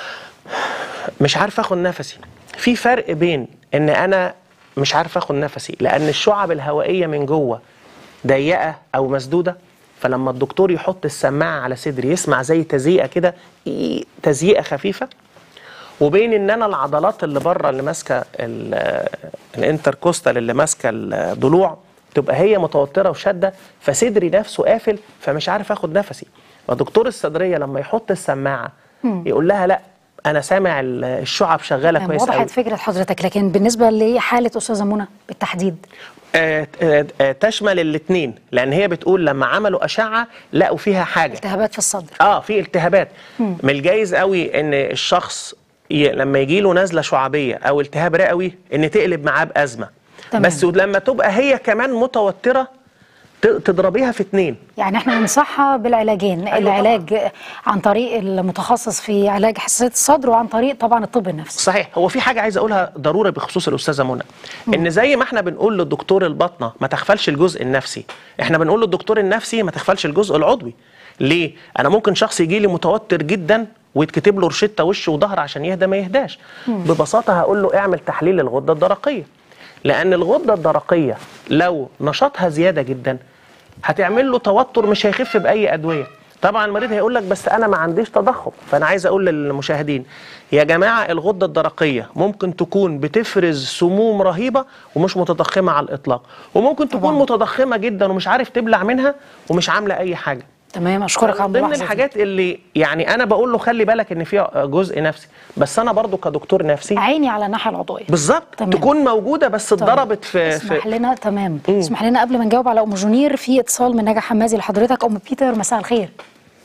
مش عارف اخد نفسي في فرق بين ان انا مش عارف اخد نفسي لان الشعب الهوائيه من جوه ضيقه او مسدوده فلما الدكتور يحط السماعه على صدري يسمع زي تزيئه كده إيه، تزيئه خفيفه وبين ان انا العضلات اللي بره اللي ماسكه ال- الانتركوستال اللي ماسكه الضلوع تبقى هي متوتره وشاده فصدري نفسه قافل فمش عارف اخد نفسي فدكتور الصدريه لما يحط السماعه يقول لها لا انا سامع ال- الشعب شغاله تمام، كويس قوي وضحت فكره حضرتك لكن بالنسبه لحاله استاذه منى بالتحديد آه، آه، آه، تشمل الاثنين لان هي بتقول لما عملوا اشعه لقوا فيها حاجه التهابات في الصدر اه في التهابات من الجايز قوي ان الشخص ي... لما يجي له نزله شعبيه او التهاب رئوي ان تقلب معاه بازمه تمام. بس لما تبقى هي كمان متوتره ت... تضربيها في اتنين يعني احنا ننصحها بالعلاجين أيوة العلاج عن طريق المتخصص في علاج حساسيه الصدر وعن طريق طبعا الطب النفسي صحيح هو في حاجه عايز اقولها ضروره بخصوص الاستاذه منى ان زي ما احنا بنقول للدكتور الباطنه ما تغفلش الجزء النفسي احنا بنقول للدكتور النفسي ما تغفلش الجزء العضوي ليه انا ممكن شخص يجي لي متوتر جدا ويتكتب له روشته وش وظهر عشان يهدى ما يهداش ببساطه هقول له اعمل تحليل الغده الدرقيه لان الغده الدرقيه لو نشاطها زياده جدا هتعمل له توتر مش هيخف باي ادويه طبعا المريض هيقول لك بس انا ما عنديش تضخم فانا عايز اقول للمشاهدين يا جماعه الغده الدرقيه ممكن تكون بتفرز سموم رهيبه ومش متضخمه على الاطلاق وممكن تكون طبعاً. متضخمه جدا ومش عارف تبلع منها ومش عامله اي حاجه تمام اشكرك على ضمن الملاحظه دي. الحاجات اللي يعني انا بقول له خلي بالك ان فيها جزء نفسي بس انا برضو كدكتور نفسي عيني على الناحيه العضويه بالظبط تمام. تكون موجوده بس طيب، اتضربت في, اسمح في لنا تمام اسمح لنا قبل ما نجاوب على ام جونير في اتصال من نجا حمازي لحضرتك ام بيتر مساء الخير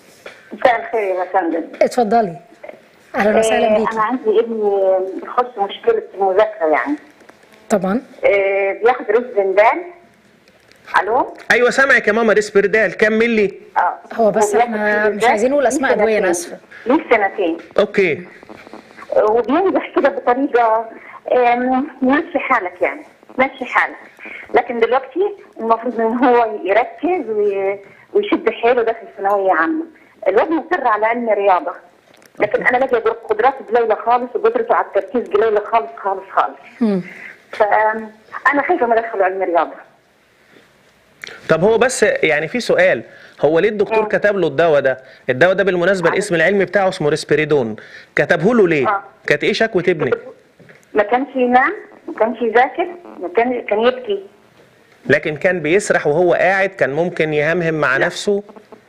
مساء الخير يا فندم اتفضلي اهلا وسهلا آه، بيكي انا عندي ابني بيخش مشكله المذاكره يعني طبعا آه، بياخد ريسبندان الو ايوه سامعك يا ماما ريسبردال كمل لي اه هو بس وبياخد احنا مش ريسبندان عايزين نقول اسماء ليه ادويه انا سنتين. اسفه ليه سنتين اوكي آه، وبينجح كده بطريقه آم، ماشي حالك يعني ماشي حالك لكن دلوقتي المفروض ان هو يركز وي- ويشد حيله داخل ثانويه عامه الواد مصر على علم رياضه لكن انا باجي قدراته قليله خالص وقدرته على التركيز قليله خالص خالص خالص فانا خايفه ما ادخله علم رياضه طب هو بس يعني في سؤال هو ليه الدكتور آه. كتب له الدواء ده الدواء ده بالمناسبه الاسم العلمي بتاعه اسمه ريسبيريدون كتبه له ليه آه. كانت ايه شكوى ابنك ما كانش ينام ما كانش يذاكر ما كان كان يبكي لكن كان بيسرح وهو قاعد كان ممكن يهمهم مع نفسه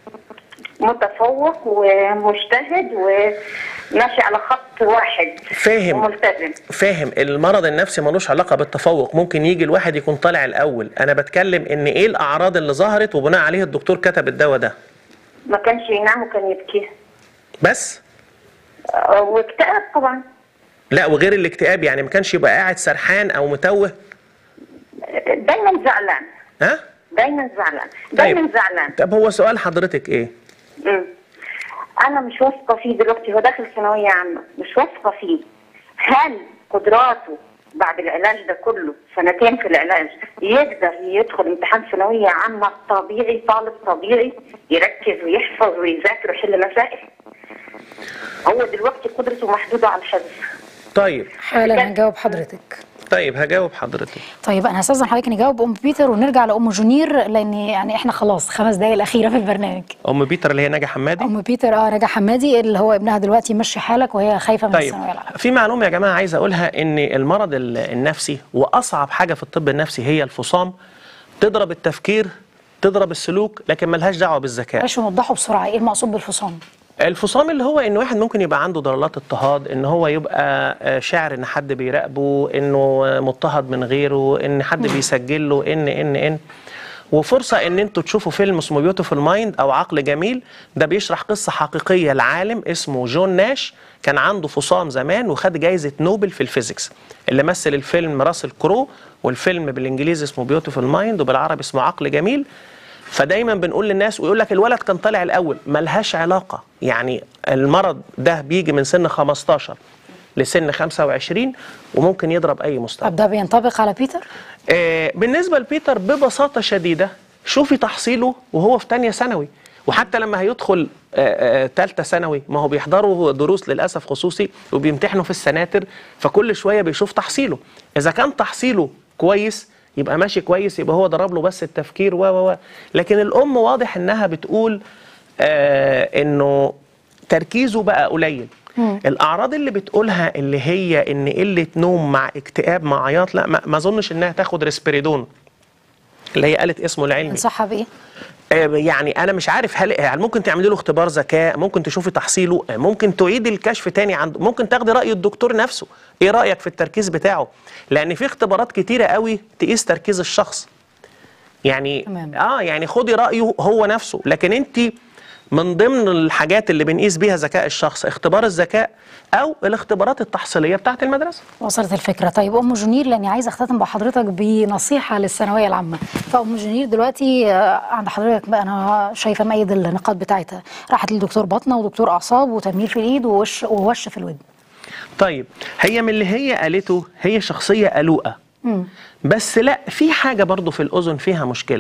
متفوق ومجتهد وماشي على خط واحد فاهم. وملتزم فاهم المرض النفسي ملوش علاقه بالتفوق ممكن يجي الواحد يكون طالع الاول انا بتكلم ان ايه الاعراض اللي ظهرت وبناء عليه الدكتور كتب الدواء ده ما كانش ينام وكان يبكي بس آه، واكتئاب طبعا لا وغير الاكتئاب يعني ما كانش يبقى قاعد سرحان او متوه آه، دايما زعلان ها دايما زعلان دايما زعلان طب هو سؤال حضرتك ايه مم. انا مش واثقه فيه دلوقتي هو داخل ثانويه عامه مش واثقه فيه هل قدراته بعد العلاج ده كله سنتين في العلاج يقدر يدخل امتحان ثانويه عامه طبيعي طالب طبيعي يركز ويحفظ ويذاكر ويحل مسائل هو دلوقتي قدرته محدوده على الحفظ طيب حالا هنجاوب حضرتك طيب هجاوب حضرتك طيب انا هستاذن حضرتك نجاوب ام بيتر ونرجع لام جونير لان يعني احنا خلاص خمس دقايق الاخيره في البرنامج ام بيتر اللي هي ناجي حمادي ام بيتر اه رجا حمادي اللي هو ابنها دلوقتي مشي حالك وهي خايفه من طيب الثانويه العامه في معلومه يا جماعه عايز اقولها ان المرض ال- النفسي واصعب حاجه في الطب النفسي هي الفصام تضرب التفكير تضرب السلوك لكن ملهاش دعوه بالذكاء معلش نوضحه بسرعه ايه المقصود بالفصام الفصام اللي هو ان واحد ممكن يبقى عنده ضلالات اضطهاد ان هو يبقى آه، شاعر ان حد بيراقبه انه آه، مضطهد من غيره ان حد بيسجل له ان ان ان وفرصه ان انتوا تشوفوا فيلم اسمه بيوتيفول مايند او عقل جميل ده بيشرح قصه حقيقيه لعالم اسمه جون ناش كان عنده فصام زمان وخد جايزه نوبل في الفيزيكس اللي مثل الفيلم راسل كرو والفيلم بالانجليزي اسمه بيوتيفول مايند وبالعربي اسمه عقل جميل فدايما بنقول للناس ويقول لك الولد كان طالع الاول ملهاش علاقه يعني المرض ده بيجي من سن 15 لسن 25 وممكن يضرب اي مستوى طب ده بينطبق على بيتر آه بالنسبه لبيتر ببساطه شديده شوفي تحصيله وهو في تانية ثانوي وحتى لما هيدخل ثالثه ثانوي ما هو بيحضروا دروس للاسف خصوصي وبيمتحنوا في السناتر فكل شويه بيشوف تحصيله اذا كان تحصيله كويس يبقى ماشي كويس يبقى هو ضرب له بس التفكير و و و لكن الام واضح انها بتقول آه انه تركيزه بقى قليل الاعراض اللي بتقولها اللي هي ان قله نوم مع اكتئاب مع عياط لا ما ما اظنش انها تاخد ريسبيريدون اللي هي قالت اسمه العلمي انصحها بايه آه، يعني انا مش عارف هل يعني ممكن تعملي له اختبار ذكاء ممكن تشوفي تحصيله آه، ممكن تعيدي الكشف تاني عنده ممكن تاخدي راي الدكتور نفسه ايه رايك في التركيز بتاعه لان في اختبارات كتيره قوي تقيس تركيز الشخص يعني تمام. اه يعني خدي رايه هو نفسه لكن انت من ضمن الحاجات اللي بنقيس بيها ذكاء الشخص اختبار الذكاء او الاختبارات التحصيليه بتاعت المدرسه وصلت الفكره طيب ام جونير لاني عايزه اختتم بحضرتك بنصيحه للثانويه العامه فام جونير دلوقتي آه، عند حضرتك بقى انا شايفه مأيد النقاط بتاعتها راحت لدكتور بطنه ودكتور اعصاب وتنميل في الايد ووش ووش في الودن طيب هي من اللي هي قالته هي شخصية قلوقة بس لا في حاجة برضو في الأذن فيها مشكلة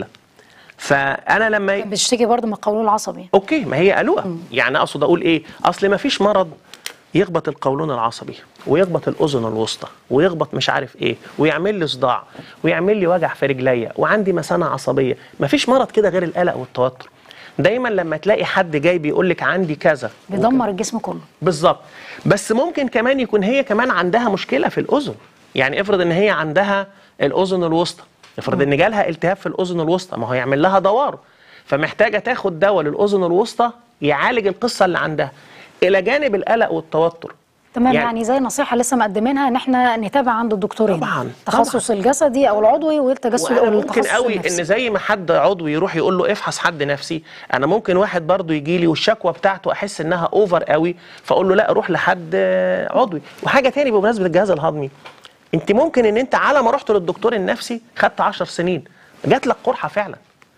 فأنا لما ي... بتشتكي برضو من القولون العصبي أوكي ما هي قلوقة يعني أقصد أقول إيه أصل ما فيش مرض يخبط القولون العصبي ويخبط الأذن الوسطى ويخبط مش عارف إيه ويعمل لي صداع ويعمل لي وجع في رجليا وعندي مثانة عصبية ما فيش مرض كده غير القلق والتوتر دايما لما تلاقي حد جاي بيقول لك عندي كذا بيدمر الجسم كله بالظبط بس ممكن كمان يكون هي كمان عندها مشكله في الاذن يعني افرض ان هي عندها الاذن الوسطى افرض ان جالها التهاب في الاذن الوسطى ما هو يعمل لها دوار فمحتاجه تاخد دواء للاذن الوسطى يعالج القصه اللي عندها الى جانب القلق والتوتر تمام يعني, يعني زي نصيحه لسه مقدمينها ان احنا نتابع عند الدكتورين طبعاً، التخصص الجسدي او العضوي والتجسس وأنا والتخصص ممكن قوي النفسي. ان زي ما حد عضوي يروح يقول له افحص حد نفسي انا ممكن واحد برضو يجي لي والشكوى بتاعته احس انها اوفر قوي فاقول له لا روح لحد آه، عضوي وحاجه تاني بمناسبه الجهاز الهضمي انت ممكن ان انت على ما رحت للدكتور النفسي خدت 10 سنين جات لك قرحه فعلا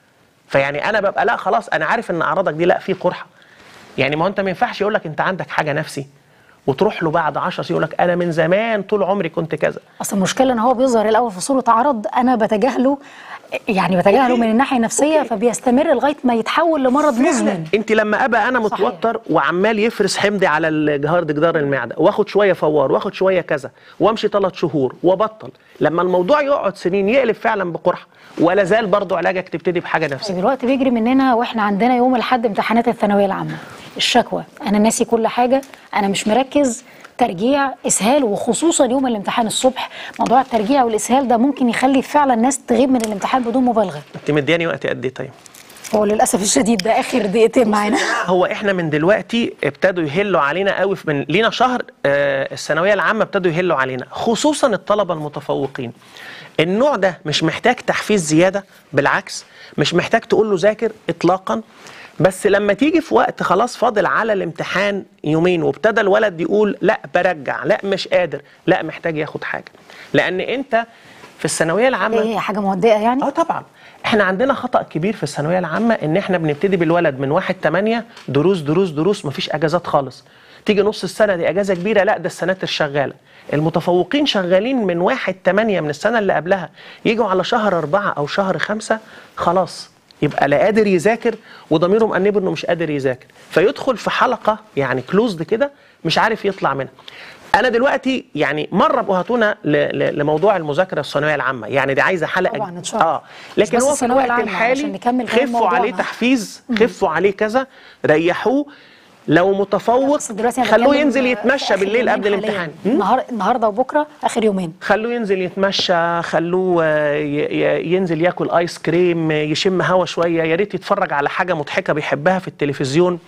فيعني انا ببقى لا خلاص انا عارف ان اعراضك دي لا في قرحه يعني ما هو انت ما ينفعش يقول لك انت عندك حاجه نفسي وتروح له بعد 10 سنين يقول لك انا من زمان طول عمري كنت كذا اصل المشكله ان هو بيظهر الاول في صوره عرض انا بتجاهله يعني بتجاهله من الناحيه النفسيه فبيستمر لغايه ما يتحول لمرض مزمن انت لما ابقى انا صحيح. متوتر وعمال يفرز حمضي على الجهاز جدار المعده واخد شويه فوار واخد شويه كذا وامشي ثلاث شهور وابطل لما الموضوع يقعد سنين يقلب فعلا بقرحه ولا زال برضو علاجك تبتدي بحاجه نفسيه دلوقتي بيجري مننا واحنا عندنا يوم الاحد امتحانات الثانويه العامه الشكوى انا ناسي كل حاجه انا مش مركز ترجيع اسهال وخصوصا يوم الامتحان الصبح موضوع الترجيع والاسهال ده ممكن يخلي فعلا ناس تغيب من الامتحان بدون مبالغه انت مدياني وقت قد ايه طيب هو للاسف الشديد ده اخر دقيقتين معانا هو احنا من دلوقتي ابتدوا يهلوا علينا قوي في- من لينا شهر آه، الثانويه العامه ابتدوا يهلوا علينا خصوصا الطلبه المتفوقين النوع ده مش محتاج تحفيز زياده بالعكس مش محتاج تقول له ذاكر اطلاقا بس لما تيجي في وقت خلاص فاضل على الامتحان يومين وابتدى الولد يقول لا برجع لا مش قادر لا محتاج ياخد حاجه لان انت في الثانويه العامه ايه حاجه مهدئه يعني اه طبعا احنا عندنا خطأ كبير في الثانوية العامة ان احنا بنبتدي بالولد من واحد تمانية دروس دروس دروس مفيش اجازات خالص تيجي نص السنة دي اجازة كبيرة لا ده السناتر شغالة المتفوقين شغالين من واحد تمانية من السنة اللي قبلها يجوا على شهر أربعة أو شهر خمسة خلاص يبقى لا قادر يذاكر وضميره مأنبه انه مش قادر يذاكر فيدخل في حلقة يعني كلوزد كده مش عارف يطلع منها انا دلوقتي يعني مره ابقوا هاتونا ل- ل- لموضوع المذاكره الثانويه العامه يعني دي عايزه حلقه طبعاً إن شاء الله. اه لكن بس هو في الثانوية الوقت العامة عشان الحالي نكمل كمان خفوا عليه موضوعنا. تحفيز خفوا عليه كذا ريحوه لو متفوق بس دلوقتي أنا خلوه بتكلم ينزل في يتمشى آخر بالليل يومين قبل حالياً. الامتحان م? النهار النهارده وبكره اخر يومين خلوه ينزل يتمشى خلوه آه، ي- ي- ينزل ياكل ايس كريم آه، يشم هوا شويه يا ريت يتفرج على حاجه مضحكه بيحبها في التلفزيون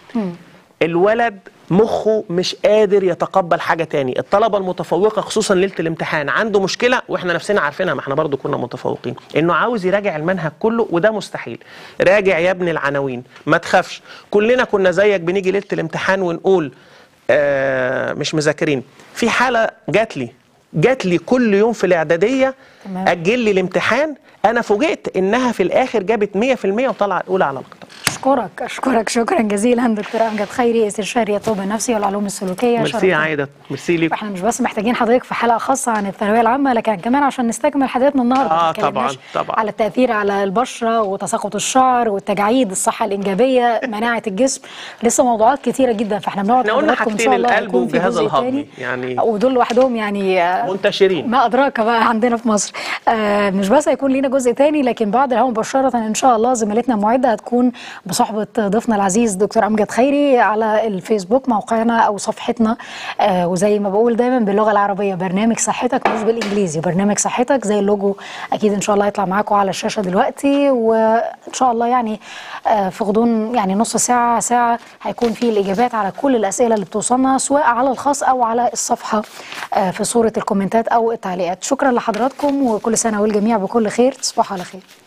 الولد مخه مش قادر يتقبل حاجه تاني الطلبه المتفوقه خصوصا ليله الامتحان عنده مشكله واحنا نفسنا عارفينها ما احنا برضو كنا متفوقين انه عاوز يراجع المنهج كله وده مستحيل راجع يا ابني العناوين ما تخافش كلنا كنا زيك بنيجي ليله الامتحان ونقول آه مش مذاكرين في حاله جات لي جات لي كل يوم في الاعداديه تمام. اجل لي الامتحان انا فوجئت انها في الاخر جابت 100% وطلعت اولى على القطاع اشكرك اشكرك شكرا جزيلا دكتور امجد خيري استشاري الطب النفسي والعلوم السلوكيه ميرسي يا شرفتنا. عايده ميرسي ليك واحنا مش بس محتاجين حضرتك في حلقه خاصه عن الثانويه العامه لكن كمان عشان نستكمل حلقتنا النهارده آه، ما اتكلمناش طبعاً، طبعاً. على التاثير على البشره وتساقط الشعر والتجاعيد الصحه الانجابيه مناعه الجسم لسه موضوعات كتيره جدا فاحنا بنقعد إحنا قلنا حضراتكم ان حاجتين، شاء الله القلب هيكون في والجهاز جزء الهضمي، تاني يعني- ودول لوحدهم يعني آه، منتشرين ما أدراك بقى عندنا في مصر آه مش بس هيكون لينا جزء تاني لكن بعد الهوا مباشرة إن شاء الله زميلتنا معدة هتكون بصحبة ضيفنا العزيز دكتور أمجد خيري على الفيسبوك موقعنا أو صفحتنا آه وزي ما بقول دايما باللغة العربية برنامج صحتك مش بالإنجليزي برنامج صحتك زي اللوجو أكيد إن شاء الله يطلع معاكم على الشاشة دلوقتي وإن شاء الله يعني آه في غضون يعني نص ساعة ساعة هيكون في الإجابات على كل الأسئلة اللي بتوصلنا سواء على الخاص أو على الصفحة آه في صورة الكومنتات أو التعليقات شكرا لحضراتكم وكل سنة والجميع بكل خير تصبحوا على خير